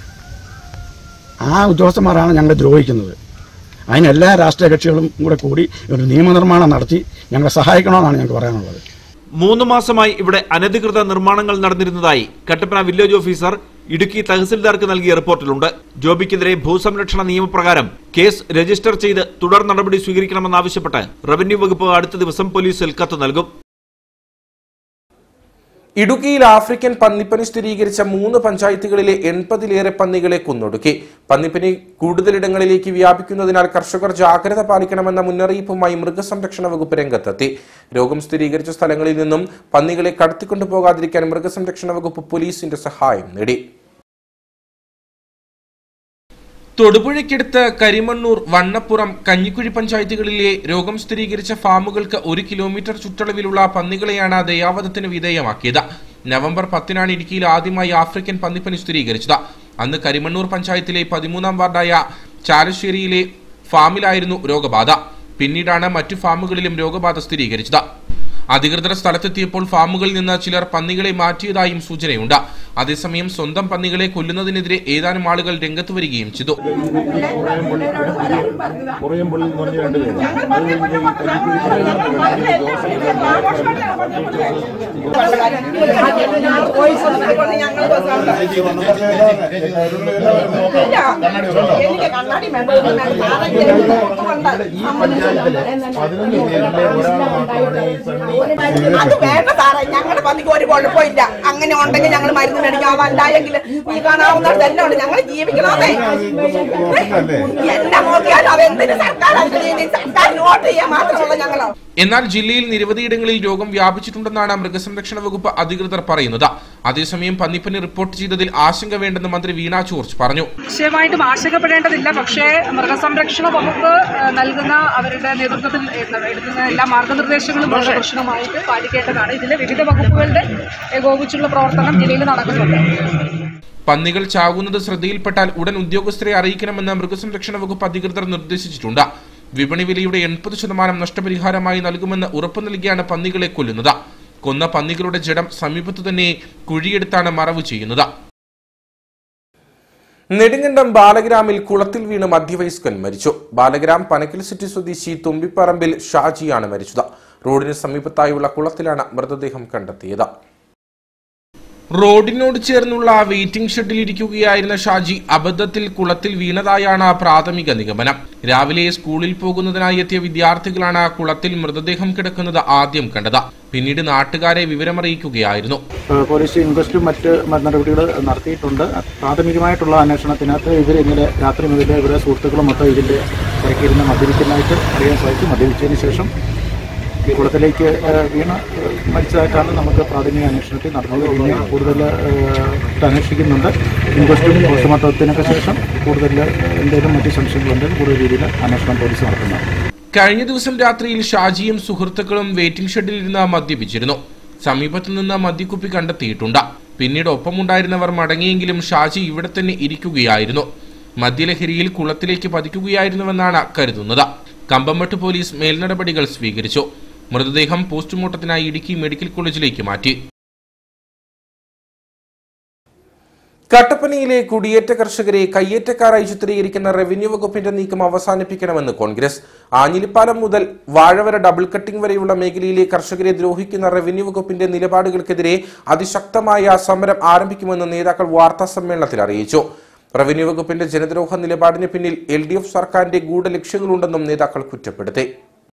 ആ ഉദ്യോഗസ്ഥന്മാരാണ് ഞങ്ങളെ ദ്രോഹിക്കുന്നത് അതിന് എല്ലാ രാഷ്ട്രീയ കക്ഷികളും കൂടെ കൂടി ഒരു നിയമനിർമ്മാണം നടത്തി ഞങ്ങളെ സഹായിക്കണമെന്നാണ് ഞങ്ങൾക്ക് പറയാനുള്ളത് മൂന്ന് മാസമായി ഇവിടെ അനധികൃത നിർമ്മാണങ്ങൾ നടന്നിരുന്നതായി കട്ടപ്പന വില്ലേജ് ഓഫീസർ ഇടുക്കി തഹസിൽദാർക്ക് നൽകിയ റിപ്പോർട്ടിലുണ്ട് ജോബിക്കെതിരെ ഭൂസംരക്ഷണ നിയമപ്രകാരം കേസ് രജിസ്റ്റർ ചെയ്ത് തുടർ നടപടി സ്വീകരിക്കണമെന്നാവശ്യപ്പെട്ട് റവന്യൂ വകുപ്പ് അടുത്ത ദിവസം പോലീസിൽ കത്ത് നൽകും ഇടുക്കിയിൽ ആഫ്രിക്കൻ പന്നിപ്പനി സ്ഥിരീകരിച്ച മൂന്ന് പഞ്ചായത്തുകളിലെ എൺപതിലേറെ പന്നികളെ കൊന്നൊടുക്കി പന്നിപ്പനി കൂടുതലിടങ്ങളിലേക്ക് വ്യാപിക്കുന്നതിനാൽ കർഷകർ ജാഗ്രത പാലിക്കണമെന്ന മുന്നറിയിപ്പുമായി മൃഗസംരക്ഷണ വകുപ്പ് രംഗത്തെത്തി രോഗം സ്ഥിരീകരിച്ച സ്ഥലങ്ങളിൽ നിന്നും പന്നികളെ കടത്തിക്കൊണ്ടുപോകാതിരിക്കാൻ മൃഗസംരക്ഷണ വകുപ്പ് പോലീസിന്റെ സഹായം നേടി തൊടുപുഴയ്ക്കടുത്ത് കരിമണ്ണൂർ വണ്ണപ്പുറം കഞ്ഞിക്കുഴി പഞ്ചായത്തുകളിലെ രോഗം സ്ഥിരീകരിച്ച ഫാമുകൾക്ക് ഒരു കിലോമീറ്റർ ചുറ്റളവിലുള്ള പന്നികളെയാണ് ദയാവധത്തിന് വിധേയമാക്കിയത് നവംബർ പത്തിനാണ് ഇടുക്കിയിൽ ആദ്യമായി ആഫ്രിക്കൻ പന്നിപ്പനി സ്ഥിരീകരിച്ചത് അന്ന് കരിമണ്ണൂർ പഞ്ചായത്തിലെ പതിമൂന്നാം വാർഡായ ചാലശ്ശേരിയിലെ ഫാമിലായിരുന്നു രോഗബാധ പിന്നീടാണ് മറ്റു ഫാമുകളിലും രോഗബാധ സ്ഥിരീകരിച്ചത് അധികൃതർ സ്ഥലത്തെത്തിയപ്പോൾ ഫാമുകളിൽ നിന്ന് ചിലർ പന്നികളെ മാറ്റിയതായും സൂചനയുണ്ട് അതേസമയം സ്വന്തം പന്നികളെ കൊല്ലുന്നതിനെതിരെ ഏതാനും ആളുകൾ രംഗത്ത് വരികയും ചെയ്തു എനിക്ക് കണ്ണാടി അത് വേണ്ട സാറേ ഞങ്ങളുടെ പന്നിക്ക് ഒരു കുഴപ്പമില്ല അങ്ങനെ ഉണ്ടെങ്കിൽ ഞങ്ങൾ മരുന്ന് മേടിക്കാം അതല്ലായെങ്കിൽ ഈ കാണാവുന്നിടത്ത് എല്ലാം ഉണ്ട് ഞങ്ങൾ ജീവിക്കണമേ എല്ലാം നോക്കിയാലും അതെന്തിന് സർക്കാർ അതിന് ചെയ്യുന്നത്? സർക്കാർ നോട്ട് ചെയ്യാൻ മാത്രമുള്ള ഞങ്ങളോ എന്നാൽ ജില്ലയിൽ നിരവധിയിടങ്ങളിൽ രോഗം വ്യാപിച്ചിട്ടുണ്ടെന്നാണ് മൃഗസംരക്ഷണ വകുപ്പ് അധികൃതർ പറയുന്നത് അതേസമയം പന്നിപ്പനി റിപ്പോർട്ട് ചെയ്തതിൽ ആശങ്ക വേണ്ടെന്ന് മന്ത്രി വീണ ജോർജ് പറഞ്ഞു നിശ്ചയമായിട്ടും ആശങ്കപ്പെടേണ്ടതില്ല പക്ഷേ മൃഗസംരക്ഷണ വകുപ്പ് ഏഹ്, നൽകുന്ന അവരുടെ നേതൃത്വത്തിൽ ഏഹ്, എടുക്കുന്ന എല്ലാ മാർഗനിർദ്ദേശങ്ങളും വളരെ കർശനമായിട്ട് പാലിക്കേണ്ടതാണ് ഇതിൽ വിവിധ വകുപ്പുകളുടെ ഏകോപിച്ചുള്ള പ്രവർത്തനം ജില്ലയിൽ നടക്കുന്നുണ്ട് പന്നികൾ ചാകുന്നത് ശ്രദ്ധയിൽപ്പെട്ടാൽ ഉടൻ ഉദ്യോഗസ്ഥരെ അറിയിക്കണമെന്ന് മൃഗസംരക്ഷണ വകുപ്പ് അധികൃതർ നിർദ്ദേശിച്ചിട്ടുണ്ട് വിപണി വിലയുടെ എൺപത് ശതമാനം നഷ്ടപരിഹാരമായി നൽകുമെന്ന് ഉറപ്പു നൽകിയാണ് പന്നികളെ കൊല്ലുന്നത് കൊന്ന പന്നികളുടെ ജഡം സമീപത്തു തന്നെ കുഴിയെടുത്താണ് മറവ് ചെയ്യുന്നത് നെടുങ്കണ്ടം ബാലഗ്രാമിൽ കുളത്തിൽ വീണ് മധ്യവയസ്കൻ മരിച്ചു ബാലഗ്രാം പനക്കൽ സിറ്റി സ്വദേശി തുമ്പിപ്പറമ്പിൽ ഷാജിയാണ് മരിച്ചത് റോഡിന് സമീപത്തായുള്ള കുളത്തിലാണ് മൃതദേഹം കണ്ടെത്തിയത് റോഡിനോട് ചേർന്നുള്ള വെയിറ്റിംഗ് ഷെഡിൽ ഇരിക്കുകയായിരുന്ന ഷാജി അബദ്ധത്തിൽ കുളത്തിൽ വീണതായാണ് പ്രാഥമിക നിഗമനം രാവിലെ സ്കൂളിൽ പോകുന്നതിനായി എത്തിയ വിദ്യാർത്ഥികളാണ് കുളത്തിൽ മൃതദേഹം കിടക്കുന്നത് ആദ്യം കണ്ടത് പിന്നീട് നാട്ടുകാരെ വിവരമറിയിക്കുകയായിരുന്നു ഏഹ് പോലീസ് ഇൻക്വസ്റ്റും മറ്റ് നടപടികൾ നടത്തിയിട്ടുണ്ട് പ്രാഥമികമായിട്ടുള്ള അന്വേഷണത്തിനകത്ത് ഇവർ ഇന്നലെ രാത്രി മുതൽ ഇവരുടെ സുഹൃത്തുക്കളും മൊത്തം ഇതിൻ്റെ തിരക്കിരുന്ന് മദ്യപിക്കുന്നതായിട്ട് അറിയാൻ സാധിച്ചു മദ്യപിച്ചതിന് ശേഷം ഈ കുളത്തിലേക്ക് ഏഹ് വീണ് ഏഹ് മരിച്ചതായിട്ടാണ് നമുക്ക് പ്രാഥമിക അന്വേഷണത്തിൽ നടന്നത് ഇനി കൂടുതൽ ഏഹ് അന്വേഷിക്കുന്നുണ്ട് ഇൻക്വസ്റ്റും പോസ്റ്റ്മോർട്ടത്തിനൊക്കെ ശേഷം കൂടുതൽ എന്തെങ്കിലും മറ്റ് സംശയങ്ങളുണ്ടെങ്കിൽ കൂടുതൽ രീതിയിൽ അന്വേഷണം പോലീസ് നടത്തുന്നതാണ് കഴിഞ്ഞ ദിവസം രാത്രിയിൽ ഷാജിയും സുഹൃത്തുക്കളും വെയിറ്റിംഗ് ഷെഡിൽ ഇരുന്ന് മദ്യപിച്ചിരുന്നു സമീപത്തു നിന്ന് മദ്യക്കുപ്പി കണ്ടെത്തിയിട്ടുണ്ട് പിന്നീട് ഒപ്പമുണ്ടായിരുന്നവർ മടങ്ങിയെങ്കിലും ഷാജി ഇവിടെ തന്നെ ഇരിക്കുകയായിരുന്നു മദ്യലഹരിയിൽ കുളത്തിലേക്ക് പതിക്കുകയായിരുന്നുവെന്നാണ് കരുതുന്നത് കമ്പംമട്ട് പോലീസ് മേൽനടപടികൾ സ്വീകരിച്ചു മൃതദേഹം പോസ്റ്റ്മോർട്ടത്തിനായി ഇടുക്കി മെഡിക്കൽ കോളേജിലേക്ക് മാറ്റി കട്ടപ്പനയിലെ കുടിയേറ്റ കർഷകരെ കയ്യേറ്റക്കാരായി ചിത്രീകരിക്കുന്ന റവന്യൂ വകുപ്പിന്റെ നീക്കം അവസാനിപ്പിക്കണമെന്ന് കോൺഗ്രസ് ആഞ്ഞിലിപ്പാലം മുതൽ വാഴവര ഡബിൾ കട്ടിംഗ് വരെയുള്ള മേഖലയിലെ കർഷകരെ ദ്രോഹിക്കുന്ന റവന്യൂ വകുപ്പിന്റെ നിലപാടുകൾക്കെതിരെ അതിശക്തമായ സമരം ആരംഭിക്കുമെന്ന് നേതാക്കൾ വാർത്താ സമ്മേളനത്തിൽ അറിയിച്ചു റവന്യൂ വകുപ്പിന്റെ ജനദ്രോഹ നിലപാടിന് പിന്നിൽ എൽ ഡി എഫ് സർക്കാരിന്റെ ഗൂഢലക്ഷ്യങ്ങളുണ്ടെന്നും നേതാക്കൾ കുറ്റപ്പെടുത്തി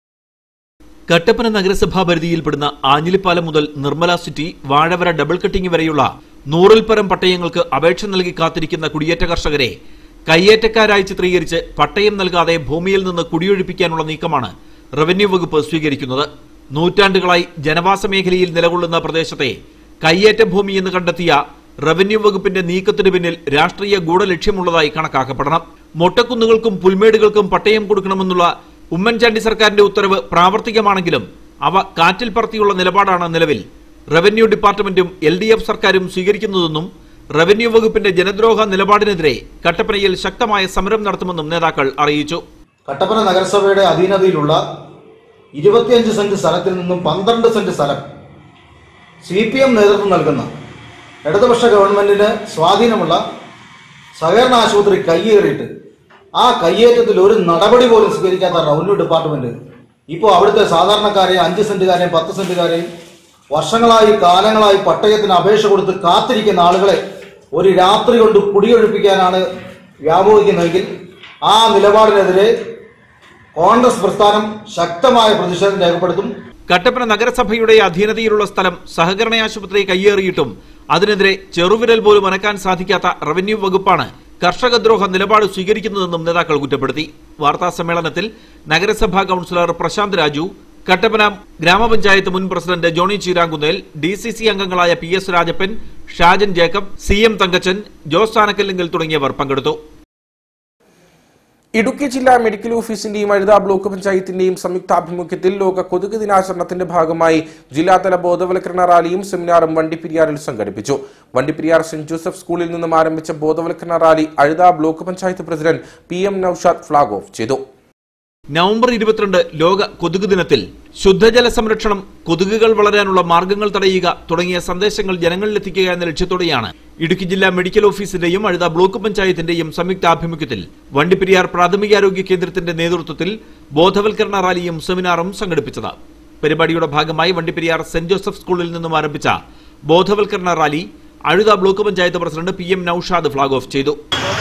കട്ടപ്പന നഗരസഭാ പരിധിയിൽപ്പെടുന്ന ആഞ്ഞിലിപ്പാലം മുതൽ Nirmala city Vazhavara double cutting വരെയുള്ള നൂറിൽ പരം പട്ടയങ്ങൾക്ക് അപേക്ഷ നൽകി കാത്തിരിക്കുന്ന കുടിയേറ്റ കർഷകരെ കയ്യേറ്റക്കാരായി ചിത്രീകരിച്ച് പട്ടയം നൽകാതെ ഭൂമിയിൽ നിന്ന് കുടിയൊഴിപ്പിക്കാനുള്ള നീക്കമാണ് റവന്യൂ വകുപ്പ് സ്വീകരിക്കുന്നത് നൂറ്റാണ്ടുകളായി ജനവാസ മേഖലയിൽ നിലകൊള്ളുന്ന പ്രദേശത്തെ കയ്യേറ്റ ഭൂമി എന്ന് കണ്ടെത്തിയ റവന്യൂ വകുപ്പിന്റെ നീക്കത്തിനു പിന്നിൽ രാഷ്ട്രീയ ഗൂഢലക്ഷ്യമുള്ളതായി കണക്കാക്കപ്പെടണം മൊട്ടക്കുന്നുകൾക്കും പുൽമേടുകൾക്കും പട്ടയം കൊടുക്കണമെന്നുള്ള ഉമ്മൻചാണ്ടി സർക്കാരിന്റെ ഉത്തരവ് പ്രാവർത്തികമാണെങ്കിലും അവ കാറ്റിൽ പറത്തിയുള്ള നിലപാടാണ് നിലവിൽ റവന്യൂ ഡിപ്പാർട്ട്മെന്റും എൽ ഡി എഫ് സർക്കാരും സ്വീകരിക്കുന്നതെന്നും റവന്യൂ വകുപ്പിന്റെ ജനദ്രോഹ നിലപാടിനെതിരെ കട്ടപ്പനയിൽ ശക്തമായ സമരം നടത്തുമെന്നും നേതാക്കൾ അറിയിച്ചു കട്ടപ്പന നഗരസഭയുടെ അധീനതയിലുള്ള ഇരുപത്തിയഞ്ച് സെന്റ് സ്ഥലത്തിൽ നിന്നും പന്ത്രണ്ട് സെന്റ് സ്ഥലം സി പി എം നേതൃത്വം നൽകുന്ന ഇടതുപക്ഷ ഗവൺമെന്റിന് സ്വാധീനമുള്ള സഹകരണ ആശുപത്രി കയ്യേറിയിട്ട് ആ കയ്യേറ്റത്തിൽ ഒരു നടപടി പോലും സ്വീകരിക്കാത്ത റവന്യൂ ഡിപ്പാർട്ട്മെന്റ് ഇപ്പോൾ അവിടുത്തെ സാധാരണക്കാരെയും അഞ്ച് സെന്റുകാരെയും പത്ത് സെന്റുകാരെയും വർഷങ്ങളായി കാലങ്ങളായി പട്ടയത്തിന് അപേക്ഷ കൊടുത്ത് കാത്തിരിക്കുന്ന ആളുകളെ ഒരു രാത്രി കൊണ്ട് കുടിയൊഴിപ്പിക്കാനാണ് വ്യാമോഹിക്കുന്നതെങ്കിൽ ആ നിലപാടിനെതിരെ കോൺഗ്രസ് പ്രസ്ഥാനം ശക്തമായ പ്രതിഷേധം രേഖപ്പെടുത്തും കട്ടപ്പന നഗരസഭയുടെ അധീനതയിലുള്ള സ്ഥലം സഹകരണ ആശുപത്രി കയ്യേറിയിട്ടും അതിനെതിരെ ചെറുവിരൽ പോലും അനക്കാൻ സാധിക്കാത്ത റവന്യൂ വകുപ്പാണ് കർഷകദ്രോഹ നിലപാട് സ്വീകരിക്കുന്നതെന്നും നേതാക്കൾ കുറ്റപ്പെടുത്തി വാർത്താ സമ്മേളനത്തിൽ നഗരസഭാ കൌൺസിലർ പ്രശാന്ത് രാജു കട്ടപ്പന ഗ്രാമപഞ്ചായത്ത് മുൻ president Johny Cheerankunnel D C C അംഗങ്ങളായ P S Rajappan Shajan Jacob C M Thankachan Jose Anakkallinkal തുടങ്ങിയവർ പങ്കെടുത്തു ഇടുക്കി ജില്ലാ മെഡിക്കൽ ഓഫീസിന്റെയും അഴുത ബ്ലോക്ക് പഞ്ചായത്തിന്റെയും സംയുക്താഭിമുഖ്യത്തിൽ ലോക കൊതുക് ദിനാചരണത്തിന്റെ ഭാഗമായി ജില്ലാതല ബോധവൽക്കരണ റാലിയും സെമിനാറും വണ്ടിപ്പെരിയാറിൽ സംഘടിപ്പിച്ചു വണ്ടിപ്പെരിയാർ സെന്റ് ജോസഫ് സ്കൂളിൽ നിന്നും ആരംഭിച്ച ബോധവൽക്കരണ rally Azhutha block panchayat president P M Naushad flag off ചെയ്തു നവംബർ ഇരുപത്തിരണ്ട് ലോക കൊതുക് ദിനത്തിൽ ശുദ്ധജല സംരക്ഷണം കൊതുകുകൾ വളരാനുള്ള മാർഗങ്ങൾ തടയുക തുടങ്ങിയ സന്ദേശങ്ങൾ ജനങ്ങളിലെത്തിക്കുക എന്ന ലക്ഷ്യത്തോടെയാണ് ഇടുക്കി ജില്ലാ മെഡിക്കൽ ഓഫീസിന്റെയും അഴുത ബ്ലോക്ക് പഞ്ചായത്തിന്റെയും സംയുക്താഭിമുഖ്യത്തിൽ വണ്ടിപ്പെരിയാർ പ്രാഥമികാരോഗ്യ കേന്ദ്രത്തിന്റെ നേതൃത്വത്തിൽ ബോധവൽക്കരണ റാലിയും സെമിനാറും സംഘടിപ്പിച്ചത് പരിപാടിയുടെ ഭാഗമായി വണ്ടിപ്പെരിയാർ സെന്റ് ജോസഫ് സ്കൂളിൽ നിന്നും ആരംഭിച്ച ബോധവൽക്കരണ rally Azhutha block panchayat president P M Naushad flag off ചെയ്തു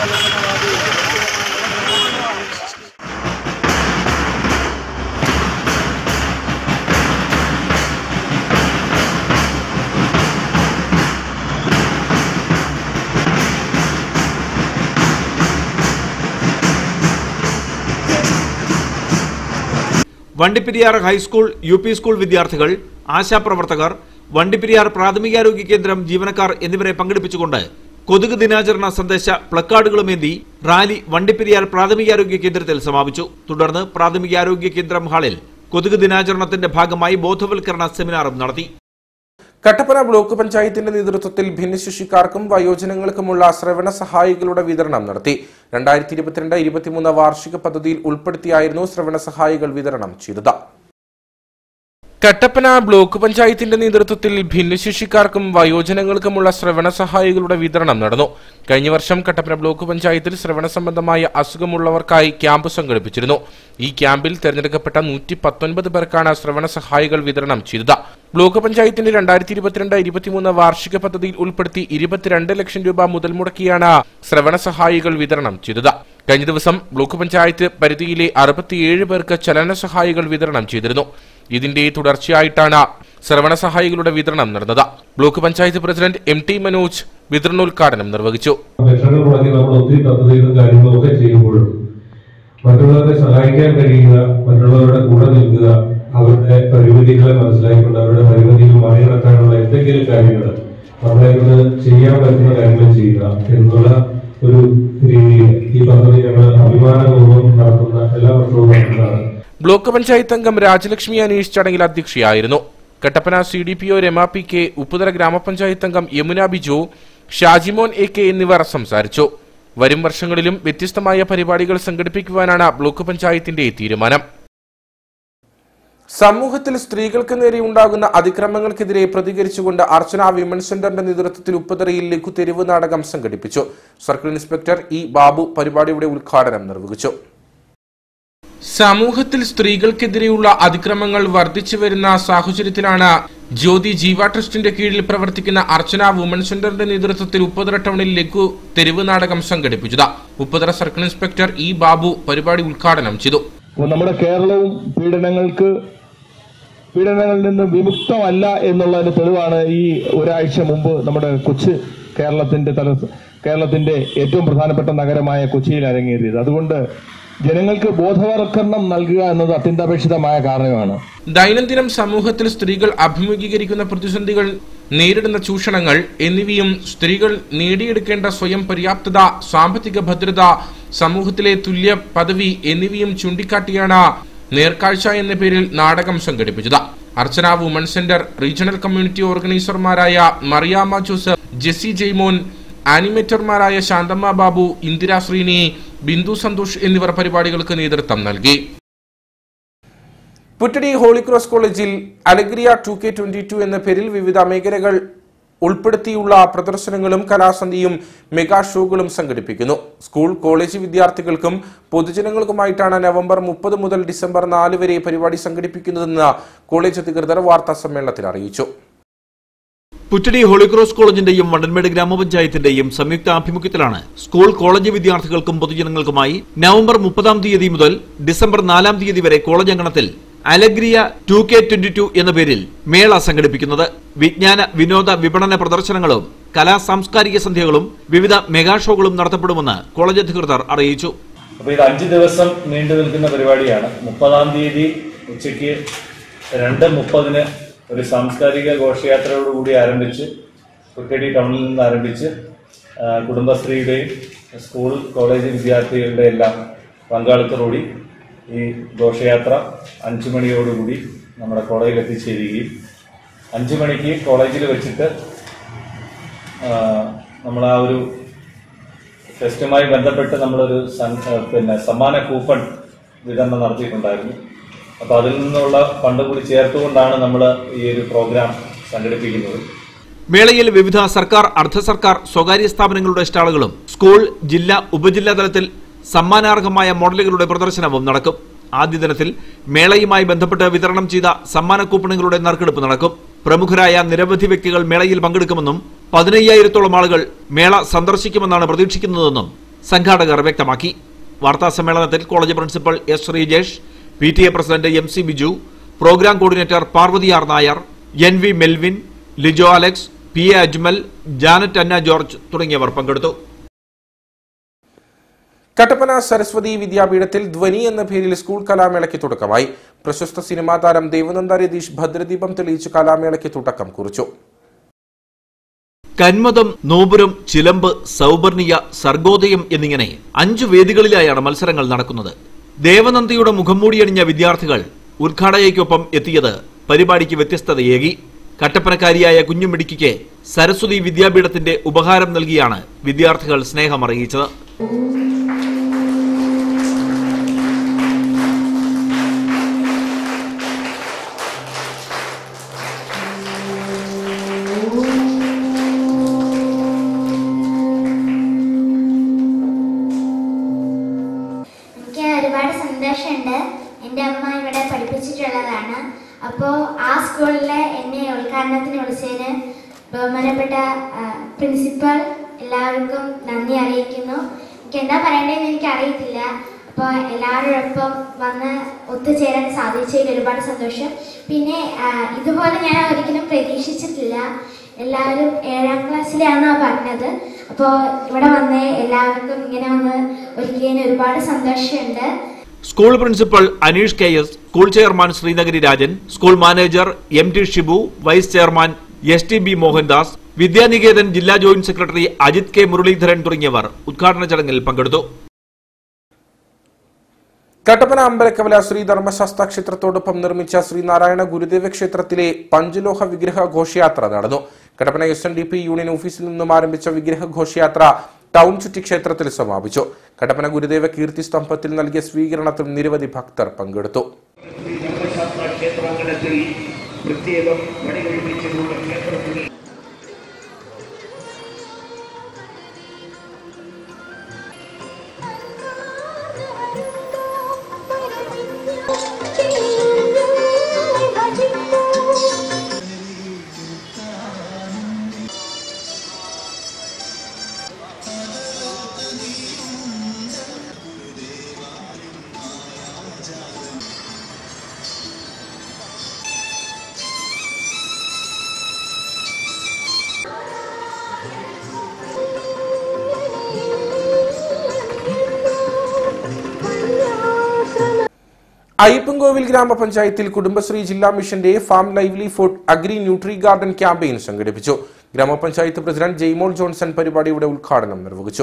Vandiperiyar high school U P school വിദ്യാർത്ഥികൾ ആശാപ്രവർത്തകർ വണ്ടിപ്പെരിയാർ പ്രാഥമികാരോഗ്യ കേന്ദ്രം ജീവനക്കാർ എന്നിവരെ പങ്കെടുപ്പിച്ചുകൊണ്ട് കൊതുക് ദിനാചരണ സന്ദേശ പ്ലക്കാർഡുകളുമേന്തി റാലി വണ്ടിപ്പെരിയാർ പ്രാഥമികാരോഗ്യ കേന്ദ്രത്തിൽ സമാപിച്ചു തുടർന്ന് പ്രാഥമികാരോഗ്യ കേന്ദ്രം ഹാളിൽ കൊതുക് ദിനാചരണത്തിന്റെ ഭാഗമായി ബോധവൽക്കരണ സെമിനാറും നടത്തി കട്ടപ്പന ബ്ലോക്ക് പഞ്ചായത്തിന്റെ നേതൃത്വത്തിൽ ഭിന്നശേഷിക്കാർക്കും വയോജനങ്ങൾക്കുമുള്ള ശ്രവണ സഹായികളുടെ വിതരണം നടത്തി രണ്ടായിരത്തി ഇരുപത്തിരണ്ട് ഇരുപത്തിമൂന്ന് വാർഷിക പദ്ധതിയിൽ ഉൾപ്പെടുത്തിയായിരുന്നു ശ്രവണ സഹായികൾ വിതരണം ചെയ്തത് കട്ടപ്പന ബ്ലോക്ക് പഞ്ചായത്തിന്റെ നേതൃത്വത്തിൽ ഭിന്നശേഷിക്കാർക്കും വയോജനങ്ങൾക്കുമുള്ള ശ്രവണ സഹായികളുടെ വിതരണം നടന്നു കഴിഞ്ഞ വർഷം കട്ടപ്പന ബ്ലോക്ക് പഞ്ചായത്തിൽ ശ്രവണ സംബന്ധമായ അസുഖമുള്ളവർക്കായി ക്യാമ്പ് സംഘടിപ്പിച്ചിരുന്നു ഈ ക്യാമ്പിൽ തെരഞ്ഞെടുക്കപ്പെട്ട നൂറ്റി പത്തൊൻപത് പേർക്കാണ് ശ്രവണ സഹായികൾ വിതരണം ചെയ്തത് ബ്ലോക്ക് പഞ്ചായത്തിന്റെ രണ്ടായിരത്തി ഇരുപത്തിരണ്ട് ഇരുപത്തിമൂന്ന് വാർഷിക പദ്ധതിയിൽ ഉൾപ്പെടുത്തി ഇരുപത്തിരണ്ട് ലക്ഷം രൂപ മുതൽ മുടക്കിയാണ് ശ്രവണ സഹായികൾ വിതരണം ചെയ്തത് കഴിഞ്ഞ ദിവസം ബ്ലോക്ക് പഞ്ചായത്ത് പരിധിയിലെ അറുപത്തിയേഴ് പേർക്ക് ചലന സഹായികൾ വിതരണം ചെയ്തിരുന്നു ഇതിന്റെ തുടർച്ചയായിട്ടാണ് ശ്രവണ സഹായികളുടെ വിതരണം നടന്നത് block panchayat president M T Manoj വിതരണോദ്ഘാടനം നിർവഹിച്ചു ലക്ഷങ്ങൾ മുടക്കി നമ്മൾ ഒത്തിരി പദ്ധതികളും കാര്യങ്ങളും ഒക്കെ ചെയ്യുമ്പോഴും മറ്റുള്ളവരെ സഹായിക്കാൻ കഴിയുക മറ്റുള്ളവരുടെ കൂടെ നിൽക്കുക അവരുടെ പരിമിതികളെ മനസ്സിലാക്കിക്കൊണ്ട് അവരുടെ പരിമിതികൾ മറികടക്കാനുള്ള എന്തെങ്കിലും കാര്യങ്ങൾ നമ്മളെ കൊണ്ട് ചെയ്യാൻ പറ്റുന്ന കാര്യങ്ങൾ ചെയ്യുക എന്നുള്ള ഒരു രീതിയിൽ ഈ പദ്ധതി ഞങ്ങൾ അഭിമാനപൂർവ്വം നടത്തുന്ന എല്ലാ വർഷവും നടത്തുന്നതാണ് ബ്ലോക്ക് പഞ്ചായത്ത് അംഗം രാജലക്ഷ്മി അനീഷ് ചടങ്ങിൽ അധ്യക്ഷയായിരുന്നു Kattappana C D P O Rama P K Upputhara ഗ്രാമപഞ്ചായത്ത് അംഗം യമുന ബിജു ഷാജിമോൻ എ കെ എന്നിവർ സംസാരിച്ചു വരും വർഷങ്ങളിലും വ്യത്യസ്തമായ പരിപാടികൾ സംഘടിപ്പിക്കുവാനാണ് ബ്ലോക്ക് പഞ്ചായത്തിന്റെ തീരുമാനം സമൂഹത്തിൽ സ്ത്രീകൾക്ക് നേരെ ഉണ്ടാകുന്ന അതിക്രമങ്ങൾക്കെതിരെ പ്രതികരിച്ചുകൊണ്ട് അർച്ചന വിമൻസ് സെന്ററിന്റെ നേതൃത്വത്തിൽ ഉപ്പുതറയിൽ ലഘു തെരുവ് നാടകം സംഘടിപ്പിച്ചു സർക്കിൾ ഇൻസ്പെക്ടർ ഇ ബാബു പരിപാടിയുടെ ഉദ്ഘാടനം നിർവഹിച്ചു സമൂഹത്തിൽ സ്ത്രീകൾക്കെതിരെയുള്ള അതിക്രമങ്ങൾ വർദ്ധിച്ചു വരുന്ന സാഹചര്യത്തിലാണ് ജ്യോതി ജീവ ട്രസ്റ്റിന്റെ കീഴിൽ പ്രവർത്തിക്കുന്ന അർച്ചന വുമൺ സെന്ററിന്റെ നേതൃത്വത്തിൽ ഉപ്പുതറ ടൗണിൽ ലഘു തെരുവ് നാടകം സംഘടിപ്പിച്ചത് Upputhara circle inspector E Babu പരിപാടി ഉദ്ഘാടനം ചെയ്തു അപ്പോൾ നമ്മുടെ കേരളവും പീഡനങ്ങൾക്ക് പീഡനങ്ങളിൽ നിന്ന് വിമുക്തമല്ല എന്നുള്ളതിന് തെളിവാണ് ഈ ഒരാഴ്ച മുമ്പ് നമ്മുടെ കൊച്ച് കേരളത്തിന്റെ തല കേരളത്തിന്റെ ഏറ്റവും പ്രധാനപ്പെട്ട നഗരമായ കൊച്ചിയിൽ അരങ്ങേറിയത് അതുകൊണ്ട് ജനങ്ങൾക്ക് ബോധവൽക്കരണം നൽകുക എന്നത് അത്യന്താപേക്ഷിതമായ കാരണമാണ് ദൈനംദിനം സമൂഹത്തിൽ സ്ത്രീകൾ അഭിമുഖീകരിക്കുന്ന പ്രതിസന്ധികൾ നേരിടുന്ന ചൂഷണങ്ങൾ എന്നിവയും സ്ത്രീകൾ നേടിയെടുക്കേണ്ട സ്വയം പര്യാപ്തത സാമ്പത്തിക ഭദ്രത സമൂഹത്തിലെ തുല്യ പദവി എന്നിവയും ചൂണ്ടിക്കാട്ടിയാണ് നേർക്കാഴ്ച എന്ന പേരിൽ നാടകം സംഘടിപ്പിച്ചത് Archana woman centre regional community ഓർഗനൈസർമാരായ മറിയാമ്മ ജോസഫ് ജെസ്സി ജെയ്മോൻ ആനിമേറ്റർമാരായ ശാന്തമ്മ ബാബു ഇന്ദിര ശ്രീനി ബിന്ദു സന്തോഷ് എന്നിവർ പരിപാടികൾക്ക് നേതൃത്വം നൽകി പുറ്റടി ഹോളിക്രോസ് കോളേജിൽ Alegria two K twenty two എന്ന പേരിൽ വിവിധ മേഖലകൾ ഉൾപ്പെടുത്തിയുള്ള പ്രദർശനങ്ങളും കലാസന്ധിയും മെഗാ ഷോകളും സംഘടിപ്പിക്കുന്നു സ്കൂൾ കോളേജ് വിദ്യാർത്ഥികൾക്കും പൊതുജനങ്ങൾക്കുമായിട്ടാണ് നവംബർ മുപ്പത് മുതൽ ഡിസംബർ നാല് വരെ പരിപാടി സംഘടിപ്പിക്കുന്നതെന്ന് കോളേജ് അധികൃതർ വാർത്താ സമ്മേളനത്തിൽ അറിയിച്ചു പുറ്റടി ഹോളിക്രോസ് കോളേജിന്റെയും വണ്ടൻമേട് ഗ്രാമപഞ്ചായത്തിന്റെയും സംയുക്ത ആഭിമുഖ്യത്തിലാണ് സ്കൂൾ കോളേജ് വിദ്യാർത്ഥികൾക്കും പൊതുജനങ്ങൾക്കുമായി നവംബർ മുപ്പതാം തീയതി മുതൽ ഡിസംബർ നാലാം തീയതി വരെ കോളേജ് അങ്കണത്തിൽ Alegria two K twenty two എന്ന പേരിൽ മേള സംഘടിപ്പിക്കുന്നത് വിജ്ഞാന വിനോദ വിപണന പ്രദർശനങ്ങളും കലാ സാംസ്കാരിക സന്ധ്യകളും വിവിധ മെഗാ ഷോകളും നടത്തപ്പെടുമെന്ന് കോളേജ് അധികൃതർ അറിയിച്ചു അപ്പോൾ ഇത് അഞ്ച് ദിവസം നീണ്ടു നിൽക്കുന്ന പരിപാടിയാണ് മുപ്പതാം തീയതി ഉച്ചയ്ക്ക് രണ്ട് മുപ്പതിന് ഒരു സാംസ്കാരിക ഘോഷയാത്രയോടുകൂടി ആരംഭിച്ച് കുറ്റടി ടൗണിൽ നിന്ന് ആരംഭിച്ച് ആ, കുടുംബശ്രീയുടെയും സ്കൂൾ കോളേജ് വിദ്യാർത്ഥികളുടെ എല്ലാം പങ്കാളിത്തത്തോടി ഈ ഘോഷയാത്ര അഞ്ചു മണിയോടുകൂടി നമ്മുടെ കോളേജിൽ എത്തിച്ചേരുകയും അഞ്ചു മണിക്ക് കോളേജിൽ വെച്ചിട്ട് ആ, നമ്മൾ ആ ഒരു ഫെസ്റ്റുമായി ബന്ധപ്പെട്ട് നമ്മളൊരു സം- ആ, പിന്നെ സമ്മാന കൂപ്പൺ വിതരണം നടത്തിയിട്ടുണ്ടായിരുന്നു അപ്പോൾ അതിൽ നിന്നുള്ള ഫണ്ട് കൂടി ചേർത്തുകൊണ്ടാണ് നമ്മൾ ഈ ഒരു പ്രോഗ്രാം സംഘടിപ്പിക്കുന്നത് മേളയിൽ വിവിധ സർക്കാർ അർദ്ധ സർക്കാർ സ്വകാര്യ സ്ഥാപനങ്ങളുടെ സ്റ്റാളുകളും സ്കൂൾ ജില്ലാ ഉപജില്ലാ തലത്തിൽ സമ്മാനാർഹമായ മോഡലുകളുടെ പ്രദർശനവും നടക്കും ആദ്യ ദിനത്തിൽ മേളയുമായി ബന്ധപ്പെട്ട് വിതരണം ചെയ്ത സമ്മാന കൂപ്പണുകളുടെ നറുക്കെടുപ്പ് നടക്കും പ്രമുഖരായ നിരവധി വ്യക്തികൾ മേളയിൽ പങ്കെടുക്കുമെന്നും പതിനയ്യായിരത്തോളം ആളുകൾ മേള സന്ദർശിക്കുമെന്നാണ് പ്രതീക്ഷിക്കുന്നതെന്നും സംഘാടകർ വ്യക്തമാക്കി വാർത്താ സമ്മേളനത്തിൽ college principal S Sreejesh P T A president M C Biju programme coordinator Parvathy R Nair N V Melvin Lijo Alex P A Ajmal Janet Anna George തുടങ്ങിയവർ പങ്കെടുത്തു കട്ടപ്പന സരസ്വതി വിദ്യാപീഠത്തിൽ ധ്വനി എന്ന പേരിൽ സ്കൂൾ കലാമേളയ്ക്ക് തുടക്കമായി പ്രശസ്ത സിനിമാ താരം ദേവനന്ദ രതീഷ് ഭദ്രദീപം തെളിയിച്ച് കലാമേളയ്ക്ക് തുടക്കം കുറിച്ചു കന്മതം നോപുരം ചിലമ്പ് സൗപർണിയ സർഗോദയം എന്നിങ്ങനെ അഞ്ചു വേദികളിലായാണ് മത്സരങ്ങൾ നടക്കുന്നത് ദേവനന്ദിയുടെ മുഖംമൂടിയണിഞ്ഞ വിദ്യാർത്ഥികൾ ഉദ്ഘാടകയ്ക്കൊപ്പം എത്തിയത് പരിപാടിക്ക് വ്യത്യസ്തതയേകി കട്ടപ്പനക്കാരിയായ കുഞ്ഞുമിടുക്കിക്ക് സരസ്വതി വിദ്യാപീഠത്തിന്റെ ഉപഹാരം നൽകിയാണ് വിദ്യാർത്ഥികൾ സ്നേഹമറിയിച്ചത് എനിക്ക് ഒരുപാട് സന്തോഷമുണ്ട് എൻ്റെ അമ്മ ഇവിടെ പഠിപ്പിച്ചിട്ടുള്ളതാണ് അപ്പോൾ ആ സ്കൂളിൽ എന്നെ ഉദ്ഘാടനത്തിന് വിളിച്ചതിന് ബഹുമാനപ്പെട്ട ആ, പ്രിൻസിപ്പൽ എല്ലാവർക്കും നന്ദി അറിയിക്കുന്നു എനിക്ക് എന്താ പറയേണ്ടതെന്ന് എനിക്ക് അറിയത്തില്ല അപ്പോൾ എല്ലാവരോടൊപ്പം വന്ന് ഒത്തുചേരാൻ സാധിച്ചതിൽ ഒരുപാട് സന്തോഷം പിന്നെ ആ, ഇതുപോലെ ഞാൻ ഒരിക്കലും പ്രതീക്ഷിച്ചിട്ടില്ല എല്ലാവരും ഏഴാം ക്ലാസ്സിലാണെന്നാ പറഞ്ഞത് അപ്പോൾ ഇവിടെ വന്ന് എല്ലാവർക്കും ഇങ്ങനെ വന്ന് ഒരുക്കിയതിന് ഒരുപാട് സന്തോഷമുണ്ട് school principal Aneesh K S school chairman Sreenagari Rajan school manager M T Shibu vice chairman S T B Mohandas Vidyaniketan ജില്ലാ joint secretary Ajith K Muraleedharan തുടങ്ങിയവർ ഉദ്ഘാടന ചടങ്ങിൽ പങ്കെടുത്തു കട്ടപ്പന അമ്പലക്കവല ശ്രീ ധർമ്മശാസ്ത്ര ക്ഷേത്രത്തോടൊപ്പം നിർമ്മിച്ച ശ്രീനാരായണ ഗുരുദേവ ക്ഷേത്രത്തിലെ പഞ്ചലോഹ വിഗ്രഹ ഘോഷയാത്ര നടന്നു Kattappana S N D P union ഓഫീസിൽ നിന്നും ആരംഭിച്ച വിഗ്രഹ ഘോഷയാത്ര ടൗൺ ചുറ്റി ക്ഷേത്രത്തിൽ സമാപിച്ചു കട്ടപ്പന ഗുരുദേവ കീർത്തി സ്തംഭത്തിൽ നൽകിയ സ്വീകരണത്തിൽ നിരവധി ഭക്തർ പങ്കെടുത്തു ധർമ്മശാസ്ത്ര ക്ഷേത്രാങ്കണത്തിൽ പ്രത്യേകം പണികഴിപ്പിച്ചിട്ടുള്ള ക്ഷേത്രത്തിൽ അയ്യപ്പൻകോവിൽ ഗ്രാമപഞ്ചായത്തിൽ കുടുംബശ്രീ ജില്ലാ മിഷന്റെ farm livelihood agri nutri garden campaign സംഘടിപ്പിച്ചു ഗ്രാമപഞ്ചായത്ത് പ്രസിഡന്റ് ജെയ്മോൾ ജോൺസൺ പരിപാടിയുടെ ഉദ്ഘാടനം നിർവഹിച്ചു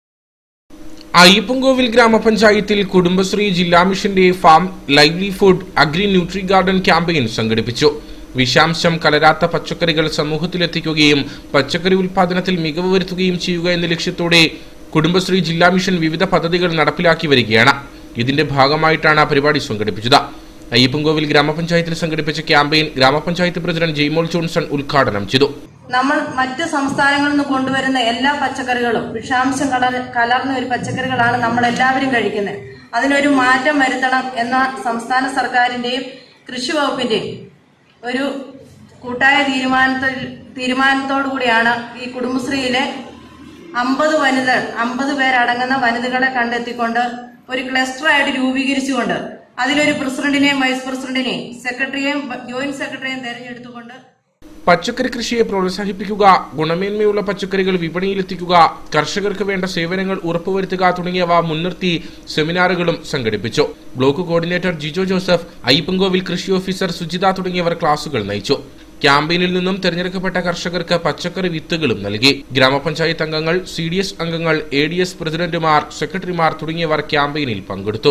അയ്യപ്പൻകോവിൽ ഗ്രാമപഞ്ചായത്തിൽ കുടുംബശ്രീ ജില്ലാ മിഷന്റെ farm livelihood agri nutri garden campaign സംഘടിപ്പിച്ചു വിഷാംശം കലരാത്ത പച്ചക്കറികൾ സമൂഹത്തിലെത്തിക്കുകയും പച്ചക്കറി ഉൽപാദനത്തിൽ മികവ് വരുത്തുകയും ചെയ്യുക എന്ന ലക്ഷ്യത്തോടെ കുടുംബശ്രീ ജില്ലാ മിഷൻ വിവിധ പദ്ധതികൾ നടപ്പിലാക്കി വരികയാണ് ഇതിന്റെ ഭാഗമായിട്ടാണ് പരിപാടി സംഘടിപ്പിച്ചത് അയ്യപ്പൻകോവിൽ ഗ്രാമപഞ്ചായത്തിൽ സംഘടിപ്പിച്ച ക്യാമ്പയിൻ ഗ്രാമപഞ്ചായത്ത് പ്രസിഡന്റ് ജെയ്മോൾ ജോൺസൺ ഉദ്ഘാടനം ചെയ്തു നമ്മൾ മറ്റ് സംസ്ഥാനങ്ങളിൽ നിന്ന് കൊണ്ടുവരുന്ന എല്ലാ പച്ചക്കറികളും വിഷാംശം കലർ കലർന്ന ഒരു പച്ചക്കറികളാണ് നമ്മൾ എല്ലാവരും കഴിക്കുന്നത് അതിനൊരു മാറ്റം വരുത്തണം എന്ന സംസ്ഥാന സർക്കാരിന്റെയും കൃഷി വകുപ്പിന്റെയും ഒരു കൂട്ടായ തീരുമാനത്തിൽ തീരുമാനത്തോടു കൂടിയാണ് ഈ കുടുംബശ്രീയിലെ അമ്പത് വനിതകൾ അമ്പത് പേരടങ്ങുന്ന വനിതകളെ കണ്ടെത്തിക്കൊണ്ട് ഒരു ക്ലസ്റ്ററായിട്ട് രൂപീകരിച്ചുകൊണ്ട് അതിലൊരു പ്രസിഡന്റിനെയും വൈസ് പ്രസിഡന്റിനെയും സെക്രട്ടറിയെയും ജോയിന്റ് സെക്രട്ടറിയെയും തെരഞ്ഞെടുത്തുകൊണ്ട് പച്ചക്കറി കൃഷിയെ പ്രോത്സാഹിപ്പിക്കുക ഗുണമേന്മയുള്ള പച്ചക്കറികൾ വിപണിയിലെത്തിക്കുക കർഷകർക്ക് വേണ്ട സേവനങ്ങൾ ഉറപ്പുവരുത്തുക തുടങ്ങിയവ മുൻനിർത്തി സെമിനാറുകളും സംഘടിപ്പിച്ചു block coordinator Jijo Joseph Ayyappankovil കൃഷി ഓഫീസർ സുജിത തുടങ്ങിയവർ ക്ലാസുകൾ നയിച്ചു ക്യാമ്പയിനിൽ നിന്നും തെരഞ്ഞെടുക്കപ്പെട്ട കർഷകർക്ക് പച്ചക്കറി വിത്തുകളും നൽകി ഗ്രാമപഞ്ചായത്ത് അംഗങ്ങൾ സി ഡി എസ് അംഗങ്ങൾ എ ഡി എസ് പ്രസിഡന്റുമാർ സെക്രട്ടറിമാർ തുടങ്ങിയവർ ക്യാമ്പയിനിൽ പങ്കെടുത്തു